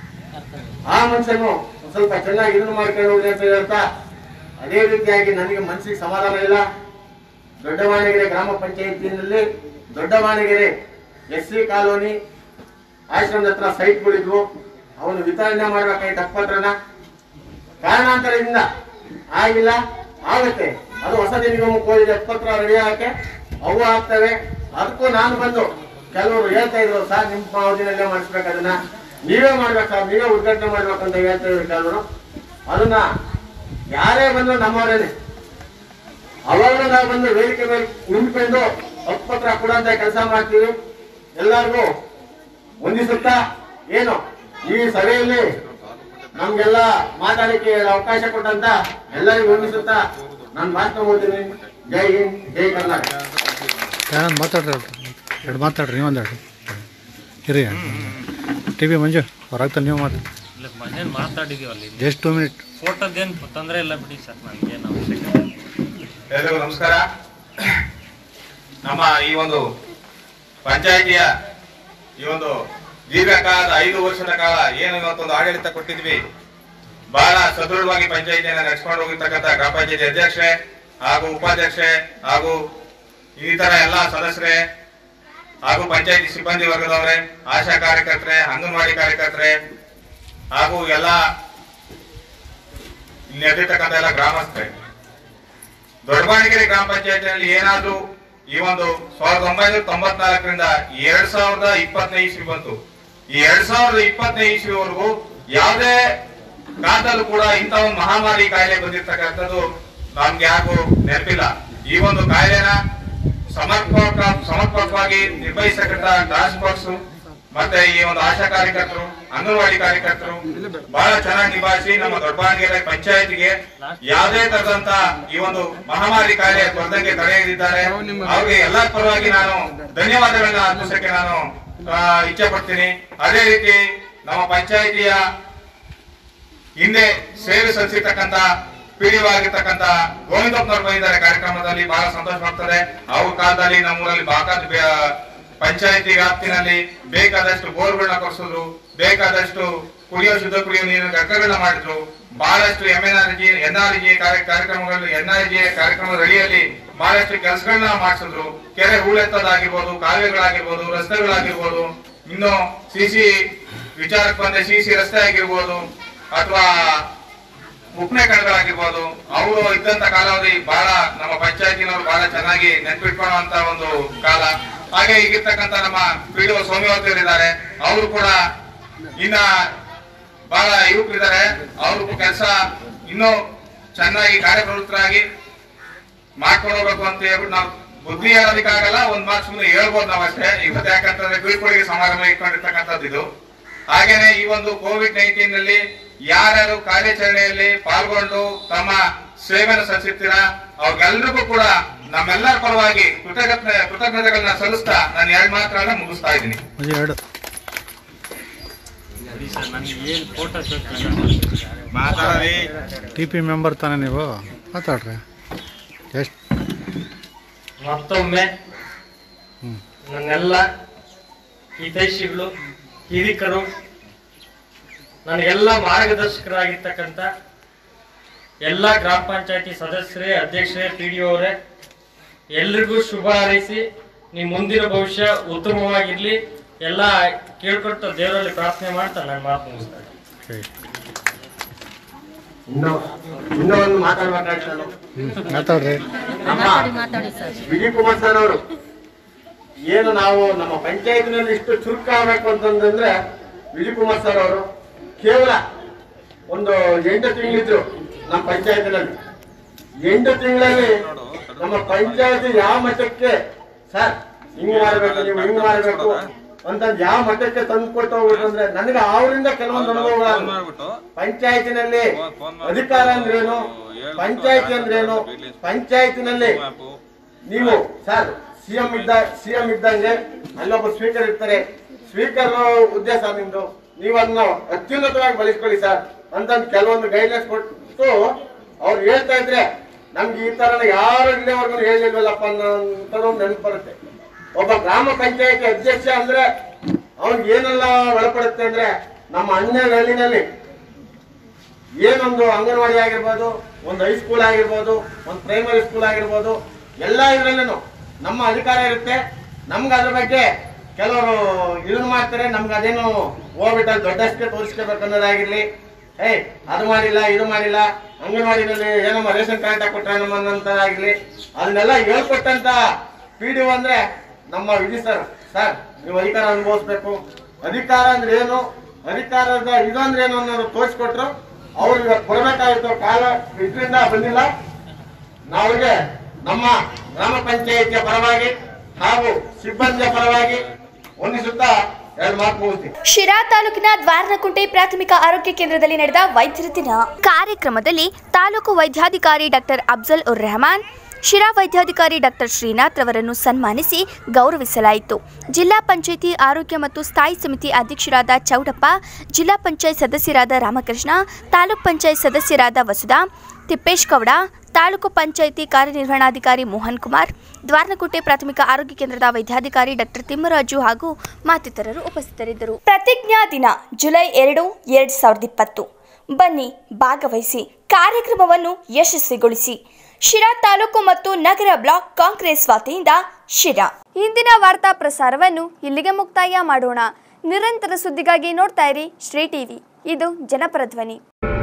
ಆ ಮನುಷ್ಯನು ಒಂದ್ ಸ್ವಲ್ಪ ಚೆನ್ನಾಗಿ ಇದನ್ನ ಮಾಡ್ಕೊಂಡು ಹೋಗ್ಲಿ ಅಂತ ಹೇಳ್ತಾ ಅದೇ ರೀತಿಯಾಗಿ ನನಗೆ ಮನಸ್ಸಿಗೆ ಸಮಾಧಾನ ಇಲ್ಲ ದೊಡ್ಡವಾಣಗೆರೆ ಗ್ರಾಮ ಪಂಚಾಯತಿನಲ್ಲಿ ದೊಡ್ಡವಾಣಗೆರೆ ಎಸ್ ಸಿ ಕಾಲೋನಿ ಆಶ್ರಮದ ಹತ್ರ ಸೈಟ್ಗಳಿದ್ವು ಅವನು ವಿತರಣೆ ಮಾಡ್ಬೇಕಾಯ್ತು ಹಕ್ಕುಪತ್ರನ ಕಾರಣಾಂತರದಿಂದ ಆಗಿಲ್ಲ ಆಗುತ್ತೆ ಅದು ಹೊಸ ನಿಗಮಕ್ಕೆ ಹೋಗಿದೆ ಹಕ್ಕುಪತ್ರ ರೆಡಿ ಆಗಕ್ಕೆ ಅವು ಆಗ್ತವೆ ಅದಕ್ಕೂ ನಾನು ಬಂದು ಕೆಲವರು ಹೇಳ್ತಾ ಇದ್ರು ಸರ್ ನಿಮ್ಮ ಅವಧಿನಲ್ಲೇ ಮಾಡಿಸ್ಬೇಕು ಅದನ್ನ ನೀವೇ ಮಾಡ್ಬೇಕು ಸರ್ ನೀವೇ ಉದ್ಘಾಟನೆ ಮಾಡ್ಬೇಕಂತ ಹೇಳ್ತಾ ಇದ್ರು ಕೆಲವರು ಅದನ್ನ ಯಾರೇ ಬಂದ್ರು ನಮ್ಮವರೇನೆ ಅವಾಗ ನಾವು ಬಂದು ವೇದಿಕೆ ಮೇಲೆ ನಿಂತ್ಕೊಂಡು ಹಕ್ಕುಪತ್ರ ಕೊಡುವಂತ ಕೆಲಸ ಮಾಡ್ತೀವಿ ಎಲ್ಲರಿಗೂ ವಂದಿಸುತ್ತಾ ಏನು ಈ ಸಭೆಯಲ್ಲಿ ನಮ್ಗೆಲ್ಲ ಮಾತಾಡಲಿಕ್ಕೆ ಅವಕಾಶ ಕೊಟ್ಟಂತ ಎಲ್ಲರಿಗೂ ವಂದಿಸುತ್ತಾ ನಾನು ಭಾಷಣ ಓದ್ತೀನಿ ಜೈ ಹಿಂದ್ ಜೈ ಕರ್ನಾಟಕ ಯಾರೊಂದು ಮಾತಾಡ್ರಿ ಎರಡು ಮಾತಾಡ್ರಿ ನೀವೊಂದು ಎರಡು ಇರಿ ಟಿ ವಿ ಮಂಜು ಹೊರಗ್ತಾ ನೀವು ಮಾತಾಡಿ ಇಲ್ಲ ಮನೇಲಿ ಮಾತಾಡಿದೀವಿ ಅಲ್ಲಿ ಜಸ್ಟ್ ಟೂ ಮಿನಿಟ್ ಫೋಟೋದೇನು ತೊಂದರೆ ಇಲ್ಲ ಬಿಡಿ ಸರ್ ನಮ್ಗೇನು ಅವಶ್ಯಕತೆ ಇಲ್ಲ. ಎಲ್ಲರಿಗೂ ನಮಸ್ಕಾರ ನಮ್ಮ ಈ ಒಂದು ಪಂಚಾಯಿತಿಯ ಈ ಒಂದು ದೀರ್ಘಕಾಲದ ಐದು ವರ್ಷದ ಕಾಲ ಏನು ಇವತ್ತೊಂದು ಆಡಳಿತ ಕೊಟ್ಟಿದ್ವಿ ಬಹಳ ಸದೃಢವಾಗಿ ಪಂಚಾಯಿತಿಯನ್ನ ನಡೆಸ್ಕೊಂಡು ಹೋಗಿರ್ತಕ್ಕಂಥ ಗ್ರಾಮ ಪಂಚಾಯತಿ ಅಧ್ಯಕ್ಷೆ ಹಾಗೂ ಉಪಾಧ್ಯಕ್ಷೆ ಹಾಗೂ ಇನ್ನಿತರ ಎಲ್ಲಾ ಸದಸ್ಯರೇ ಹಾಗೂ ಪಂಚಾಯತಿ ಸಿಬ್ಬಂದಿ ವರ್ಗದವರೇ ಆಶಾ ಕಾರ್ಯಕರ್ತರೆ ಅಂಗನವಾಡಿ ಕಾರ್ಯಕರ್ತರೆ ಹಾಗೂ ಎಲ್ಲ ಇಲ್ಲಿ ನಡೆದಿರ್ತಕ್ಕಂಥ ಎಲ್ಲ ಗ್ರಾಮಸ್ಥರೇ ದೊಡ್ಡಬಾಣಗೆರೆ ಗ್ರಾಮ ಪಂಚಾಯತಿನಲ್ಲಿ ಏನಾದ್ರೂ ಈ ಒಂದು ಸಾವಿರದ ಒಂಬೈನೂರ ತೊಂಬತ್ನಾಲ್ಕರಿಂದ ಎರಡ್ ಸಾವಿರದ ಇಪ್ಪತ್ತನೇ ಇಸ್ವಿ ಬಂತು ಈ ಎರಡ್ ಸಾವಿರದ ಇಪ್ಪತ್ತನೇ ಇಸ್ವಿವರೆಗೂ ಯಾವುದೇ ಕಾಲದಲ್ಲೂ ಕೂಡ ಇಂಥ ಒಂದು ಮಹಾಮಾರಿ ಕಾಯಿಲೆ ಬಂದಿರ್ತಕ್ಕಂಥದ್ದು ನಮ್ಗೆ ಯಾರಿಗೂ ನೆನಪಿಲ್ಲ ಈ ಒಂದು ಕಾಯಿಲೆನ ಸಮರ್ಪಕ ಸಮರ್ಪಕವಾಗಿ ನಿರ್ವಹಿಸತಕ್ಕಂಥ ಟಾಸ್ಕ್ ಫೋರ್ಸ್ ಮತ್ತೆ ಈ ಒಂದು ಆಶಾ ಕಾರ್ಯಕರ್ತರು ಅಂಗನವಾಡಿ ಕಾರ್ಯಕರ್ತರು ಬಹಳ ಚೆನ್ನಾಗಿ ನಿಭಾಯಿಸಿ ನಮ್ಮ ದೊಡ್ಡಬಾಣಗೆರೆ ಪಂಚಾಯತಿಗೆ ಯಾವುದೇ ತರದಂತ ಈ ಒಂದು ಮಹಾಮಾರಿ ಕಾಯಿಲೆ ಬರ್ದಂಗೆ ತಡೆಯದಿದ್ದಾರೆ ಅವ್ರಿಗೆ ಎಲ್ಲರ ಪರವಾಗಿ ನಾನು ಧನ್ಯವಾದಗಳನ್ನ ಅರ್ಪಿಸಕ್ಕೆ ನಾನು ಆ, ಇಚ್ಛೆ ಪಡ್ತೀನಿ ಅದೇ ರೀತಿ ನಮ್ಮ ಪಂಚಾಯತಿಯ ಹಿಂದೆ ಸೇವೆ ಸಲ್ಲಿಸಿರ್ತಕ್ಕಂತ ಪಿಡಿಒ ಆಗಿರ್ತಕ್ಕಂತ ಗೋವಿಂದಪ್ಪನವ್ರು ಬಂದಿದ್ದಾರೆ ಕಾರ್ಯಕ್ರಮದಲ್ಲಿ ಬಹಳ ಸಂತೋಷವಾಗ್ತದೆ ಅವ್ರ ಕಾಲದಲ್ಲಿ ನಮ್ಮೂರಲ್ಲಿ ಬಾಕಾದ್ ಪಂಚಾಯತಿ ವ್ಯಾಪ್ತಿನಲ್ಲಿ ಬೇಕಾದಷ್ಟು ಬೋರ್ಗಳನ್ನ ಕೊಡಿಸಿದ್ರು ಬೇಕಾದಷ್ಟು ಕುಡಿಯೋ ಶುದ್ಧ ಕುಡಿಯೋ ನೀರಿನ ಘಟಕಗಳನ್ನ ಮಾಡಿದ್ರು ಬಹಳಷ್ಟು M N R G N R G ಕಾರ್ಯಕ್ರಮಗಳು ಎನ್ ಆರ್ ಜಿ ಕಾರ್ಯಕ್ರಮದ ಅಡಿಯಲ್ಲಿ ಬಹಳಷ್ಟು ಕೆಲಸಗಳನ್ನ ಮಾಡಿಸಿದ್ರು ಕೆರೆ ಹೂಳೆತ್ತದಾಗಿರ್ಬೋದು ಕಾಲುವೆಗಳಾಗಿರ್ಬೋದು ರಸ್ತೆಗಳಾಗಿರ್ಬೋದು ಇನ್ನು ಸಿಸಿ ವಿಚಾರಕ್ಕೆ ಬಂದ ಸಿಸಿ ರಸ್ತೆ ಆಗಿರ್ಬೋದು ಅಥವಾ ಉಪ್ನೆ ಕಣಗಳಾಗಿರ್ಬೋದು ಅವರು ಇದ್ದಂತ ಕಾಲಾವಧಿ ಬಹಳ ನಮ್ಮ ಪಂಚಾಯತಿನವರು ಬಹಳ ಚೆನ್ನಾಗಿ ನೆನ್ಪಿಟ್ಕೊಳ್ಳುವಂತ ಒಂದು ಕಾಲ ಹಾಗೆ ಈಗಿರ್ತಕ್ಕಂತ ನಮ್ಮ ಪಿ ಡಿ ಸೌಮ್ಯವತಿಯರಿದ್ದಾರೆ ಅವರು ಕೂಡ ಇನ್ನ ಬಹಳ ಯುವಕರಿದ್ದಾರೆ ಅವರು ಕೆಲಸ ಇನ್ನೂ ಚೆನ್ನಾಗಿ ಕಾರ್ಯಪ್ರವೃತ್ತರಾಗಿ ಮಾಡ್ಕೊಂಡು ಹೋಗ್ಬೇಕು ಅಂತ ಹೇಳ್ಬಿಟ್ಟು ನಾವು ಬುದ್ಧಿ ಹೇಳೋದಕ್ಕಾಗಲ್ಲ ಒಂದ್ ಮಾತು ಸುಮ್ಮನೆ ಹೇಳ್ಬೋದು ನಾವು ಅಷ್ಟೇ ಇವತ್ತು ಯಾಕಂತಂದ್ರೆ ಬೀಳ್ಕೊಡುಗೆ ಸಮಾರಂಭ ಇಟ್ಕೊಂಡಿರ್ತಕ್ಕಂಥದ್ದು ಇದು ಹಾಗೇನೆ ಈ ಒಂದು ಕೋವಿಡ್ ನೈನ್ಟೀನ್ ನಲ್ಲಿ ಯಾರ್ಯಾರು ಕಾರ್ಯಾಚರಣೆಯಲ್ಲಿ ಪಾಲ್ಗೊಂಡು ತಮ್ಮ ಸೇವೆಯನ್ನು ಸಲ್ಲಿಸಿರ್ತೀರಾ ಅವ್ರಿಗೆಲ್ರಿಗೂ ಕೂಡ ನಮ್ಮೆಲ್ಲರ ಪರವಾಗಿ ಕೃತಜ್ಞತೆ ಕೃತಜ್ಞತೆಗಳನ್ನ ಸಲ್ಲಿಸ್ತಾ ನಾನು ಎರಡು ಮಾತ್ರನ್ನ ಮುಗಿಸ್ತಾ ಇದ್ದೀನಿ ಅದು ಎರಡು ಬಿಡಿ ಸರ್ ನನಗೆ ಏನು ಫೋಟೋಸ್ ಟಿ ಪಿ ಮೆಂಬರ್ ತಾನೇ ನೀವು ಮಾತಾಡ್ರಿ ಎಷ್ಟು ಮತ್ತೊಮ್ಮೆ ನನ್ನೆಲ್ಲ ಹಿತೈಷಿಗಳು ಹಿರಿಕರು ನನಗೆಲ್ಲ ಮಾರ್ಗದರ್ಶಕರಾಗಿರ್ತಕ್ಕಂಥ ಎಲ್ಲ ಗ್ರಾಮ ಪಂಚಾಯತಿ ಸದಸ್ಯರೇ ಅಧ್ಯಕ್ಷರೇ ಪಿ ಡಿ ಅವರೇ ಎಲ್ರಿಗೂ ಶುಭ ಹಾರೈಸಿ ನಿಮ್ಮ ಮುಂದಿನ ಭವಿಷ್ಯ ಉತ್ತಮವಾಗಿರ್ಲಿ ಎಲ್ಲ ಕೇಳ್ಕೊಳ್ತ ದೇವರಲ್ಲಿ ಪ್ರಾರ್ಥನೆ ಮಾಡ್ತಾ ನಾನು ಮಾತು ಮುಗಿಸ್ತಾ ಇದ್ದೀನಿ. ಓಕೆ ಇನ್ನು ಇನ್ನೂ ಒಂದು ಮಾತಾಡ್ಬೇಕಾಯ್ತು ನಾನು ಮಾತಾಡ್ರಿ ನಮ್ಮ ವಿಜಯ್ ಕುಮಾರ್ ಸರ್ ಅವರು ಏನು ನಾವು ನಮ್ಮ ಪಂಚಾಯತ್ನಲ್ಲಿ ಇಷ್ಟು ಚುರುಕಾಗಬೇಕು ಅಂತಂದ್ರೆ ವಿಜಯ್ ಕುಮಾರ್ ಸರ್ ಅವರು ಕೇವಲ ಒಂದು ಎಂಟು ತಿಂಗಳಿದ್ರು ನಮ್ಮ ಪಂಚಾಯತ್ನಲ್ಲಿ ಎಂಟು ತಿಂಗಳಲ್ಲಿ ನಮ್ಮ ಪಂಚಾಯತ್ ಯಾವ ಮಟ್ಟಕ್ಕೆ ಸರ್ ಹಿಂಗ್ ಮಾಡ್ಬೇಕು ನೀವು ಹಿಂಗ್ ಮಾಡ್ಬೇಕು ಅಂತ ಯಾವ ಮಟ್ಟಕ್ಕೆ ತಂದು ಕೊಟ್ಟು ಹೋಗ್ಬಿಟ್ಟು ಅಂದ್ರೆ ನನಗೆ ಅವರಿಂದ ಕೆಲವೊಂದು ಅನುಭವಗಳು ಪಂಚಾಯತಿನಲ್ಲಿ ಅಧಿಕಾರ ಅಂದ್ರೇನು ಪಂಚಾಯತಿ ಅಂದ್ರೇನು ಪಂಚಾಯತಿನಲ್ಲಿ ನೀವು ಸರ್ ಸಿಎಂ ಇದ್ದ ಸಿಎಂ ಇದ್ದಂಗೆ ಅಲ್ಲೊಬ್ಬ ಸ್ಪೀಕರ್ ಇರ್ತಾರೆ ಸ್ಪೀಕರ್ ಉದ್ದೇಶ ನಿಮ್ದು ನೀವನ್ನ ಅತ್ಯುನ್ನತವಾಗಿ ಬಳಸ್ಕೊಳ್ಳಿ ಸರ್ ಅಂತ ಕೆಲವೊಂದು ಗೈಡ್ಲೈನ್ಸ್ ಕೊಟ್ಟು ಅವ್ರು ಹೇಳ್ತಾ ಇದ್ರೆ ನಮ್ಗೆ ಈ ತರ ಯಾರು ಇಲ್ಲಿವರೆಗೂ ಹೇಳಿಲ್ವಲ್ಲಪ್ಪ ಅನ್ನೋಂಥದ್ದು ನೆನಪು ಬರುತ್ತೆ ಒಬ್ಬ ಗ್ರಾಮ ಪಂಚಾಯತಿ ಅಧ್ಯಕ್ಷ ಅಂದ್ರೆ ಅವ್ನಿಗೆ ಏನೆಲ್ಲ ಒಳಪಡುತ್ತೆ ಅಂದ್ರೆ ನಮ್ಮ ಅನ್ಯ ಹಳ್ಳಿನಲ್ಲಿ ಏನೊಂದು ಅಂಗನವಾಡಿ ಆಗಿರ್ಬೋದು ಒಂದು ಹೈಸ್ಕೂಲ್ ಆಗಿರ್ಬೋದು ಒಂದು ಪ್ರೈಮರಿ ಸ್ಕೂಲ್ ಆಗಿರ್ಬೋದು ಎಲ್ಲ ಇದ್ರಲ್ಲೂ ನಮ್ಮ ಅಧಿಕಾರ ಇರುತ್ತೆ ನಮ್ಗೆ ಅದ್ರ ಬಗ್ಗೆ ಕೆಲವರು ಇದನ್ನ ಮಾಡ್ತಾರೆ ನಮ್ಗೆ ಅದೇನು ಹೋಗ್ಬಿಟ್ಟು ಅಲ್ಲಿ ದೊಡ್ಡಷ್ಟೇ ತೋರಿಸ್ಕೋಬೇಕು ಅನ್ನೋದಾಗಿರ್ಲಿ ಏಯ್ ಅದು ಮಾಡಿಲ್ಲ ಇದು ಮಾಡಿಲ್ಲ ಅಂಗನವಾಡಿನಲ್ಲಿ ಏನಮ್ಮ ರೇಷನ್ ಕಾರ್ಡ್ ಹಾಕೊಟ್ರೆ ನಮ್ಮ ಅನ್ನೋಂಥದ್ದಾಗಿರ್ಲಿ ಅದನ್ನೆಲ್ಲ ಹೇಳ್ಕೊಟ್ಟಂತ ಪಿ ಡಿ ಅಂದ್ರೆ ನಮ್ಮ ವಿಧಿ ಸರ್ ಸರ್ ನೀವು ಅಧಿಕಾರ ಅನುಭವಿಸ್ಬೇಕು ಅಧಿಕಾರ ಅಂದ್ರೆ ಏನು ಅಧಿಕಾರದ ಇದು ಅಂದ್ರೆ ಏನು ಅನ್ನೋದು ತೋರಿಸ್ಕೊಟ್ರು ಅವ್ರು ಇವತ್ತು ಕೊಡಬೇಕಾಗಿತ್ತು ಕಾಲ ಇದರಿಂದ ಬಂದಿಲ್ಲ ನಾವಿಗೆ ನಮ್ಮ ಗ್ರಾಮ ಪಂಚಾಯಿತಿಯ ಪರವಾಗಿ ಹಾಗೂ ಸಿಬ್ಬಂದಿಯ ಪರವಾಗಿ ಹೊಂದಿಸುತ್ತಾ ಎರಡು ಮಾತು ಮುಗಿಸ್ತೀನಿ ಶಿರಾ ತಾಲೂಕಿನ ದ್ವಾರನಕುಂಟೆ ಪ್ರಾಥಮಿಕ ಆರೋಗ್ಯ ಕೇಂದ್ರದಲ್ಲಿ ನಡೆದ ವೈದ್ಯರ ದಿನ ಕಾರ್ಯಕ್ರಮದಲ್ಲಿ ತಾಲೂಕು ವೈದ್ಯಾಧಿಕಾರಿ ಡಾಕ್ಟರ್ ಅಫ್ಜಲ್ ಉರ್ ರೆಹಮಾನ್ ಶಿರಾ ವೈದ್ಯಾಧಿಕಾರಿ ಡಾಕ್ಟರ್ ಶ್ರೀನಾಥ್ ರವರನ್ನು ಸನ್ಮಾನಿಸಿ ಗೌರವಿಸಲಾಯಿತು ಜಿಲ್ಲಾ ಪಂಚಾಯಿತಿ ಆರೋಗ್ಯ ಮತ್ತು ಸ್ಥಾಯಿ ಸಮಿತಿ ಅಧ್ಯಕ್ಷರಾದ ಚೌಡಪ್ಪ ಜಿಲ್ಲಾ ಪಂಚಾಯತ್ ಸದಸ್ಯರಾದ ರಾಮಕೃಷ್ಣ ತಾಲೂಕ್ ಪಂಚಾಯತ್ ಸದಸ್ಯರಾದ ವಸುಧಾ ತಿಪ್ಪೇಶ್ ಗೌಡ ತಾಲೂಕು ಪಂಚಾಯಿತಿ ಕಾರ್ಯನಿರ್ವಹಣಾಧಿಕಾರಿ ಮೋಹನ್ ಕುಮಾರ್ ದ್ವಾರನಕೋಟೆ ಪ್ರಾಥಮಿಕ ಆರೋಗ್ಯ ಕೇಂದ್ರದ ವೈದ್ಯಾಧಿಕಾರಿ ಡಾಕ್ಟರ್ ತಿಮ್ಮರಾಜು ಹಾಗೂ ಮತ್ತಿತರರು ಉಪಸ್ಥಿತರಿದ್ದರು ಪ್ರತಿಜ್ಞಾ ದಿನ ಜುಲೈ ಎರಡು ಎರಡ್ ಸಾವಿರದ ಇಪ್ಪತ್ತು ಬನ್ನಿ ಭಾಗವಹಿಸಿ ಕಾರ್ಯಕ್ರಮವನ್ನು ಯಶಸ್ವಿಗೊಳಿಸಿ ಶಿರಾ ತಾಲೂಕು ಮತ್ತು ನಗರ ಬ್ಲಾಕ್ ಕಾಂಗ್ರೆಸ್ ವತಿಯಿಂದ ಶಿರಾ ಇಂದಿನ ವಾರ್ತಾ ಪ್ರಸಾರವನ್ನು ಇಲ್ಲಿಗೆ ಮುಕ್ತಾಯ ಮಾಡೋಣ ನಿರಂತರ ಸುದ್ದಿಗಾಗಿ ನೋಡ್ತಾ ಇರಿ ಶ್ರೀ ಟಿವಿ ಇದು ಜನಪರ ಧ್ವನಿ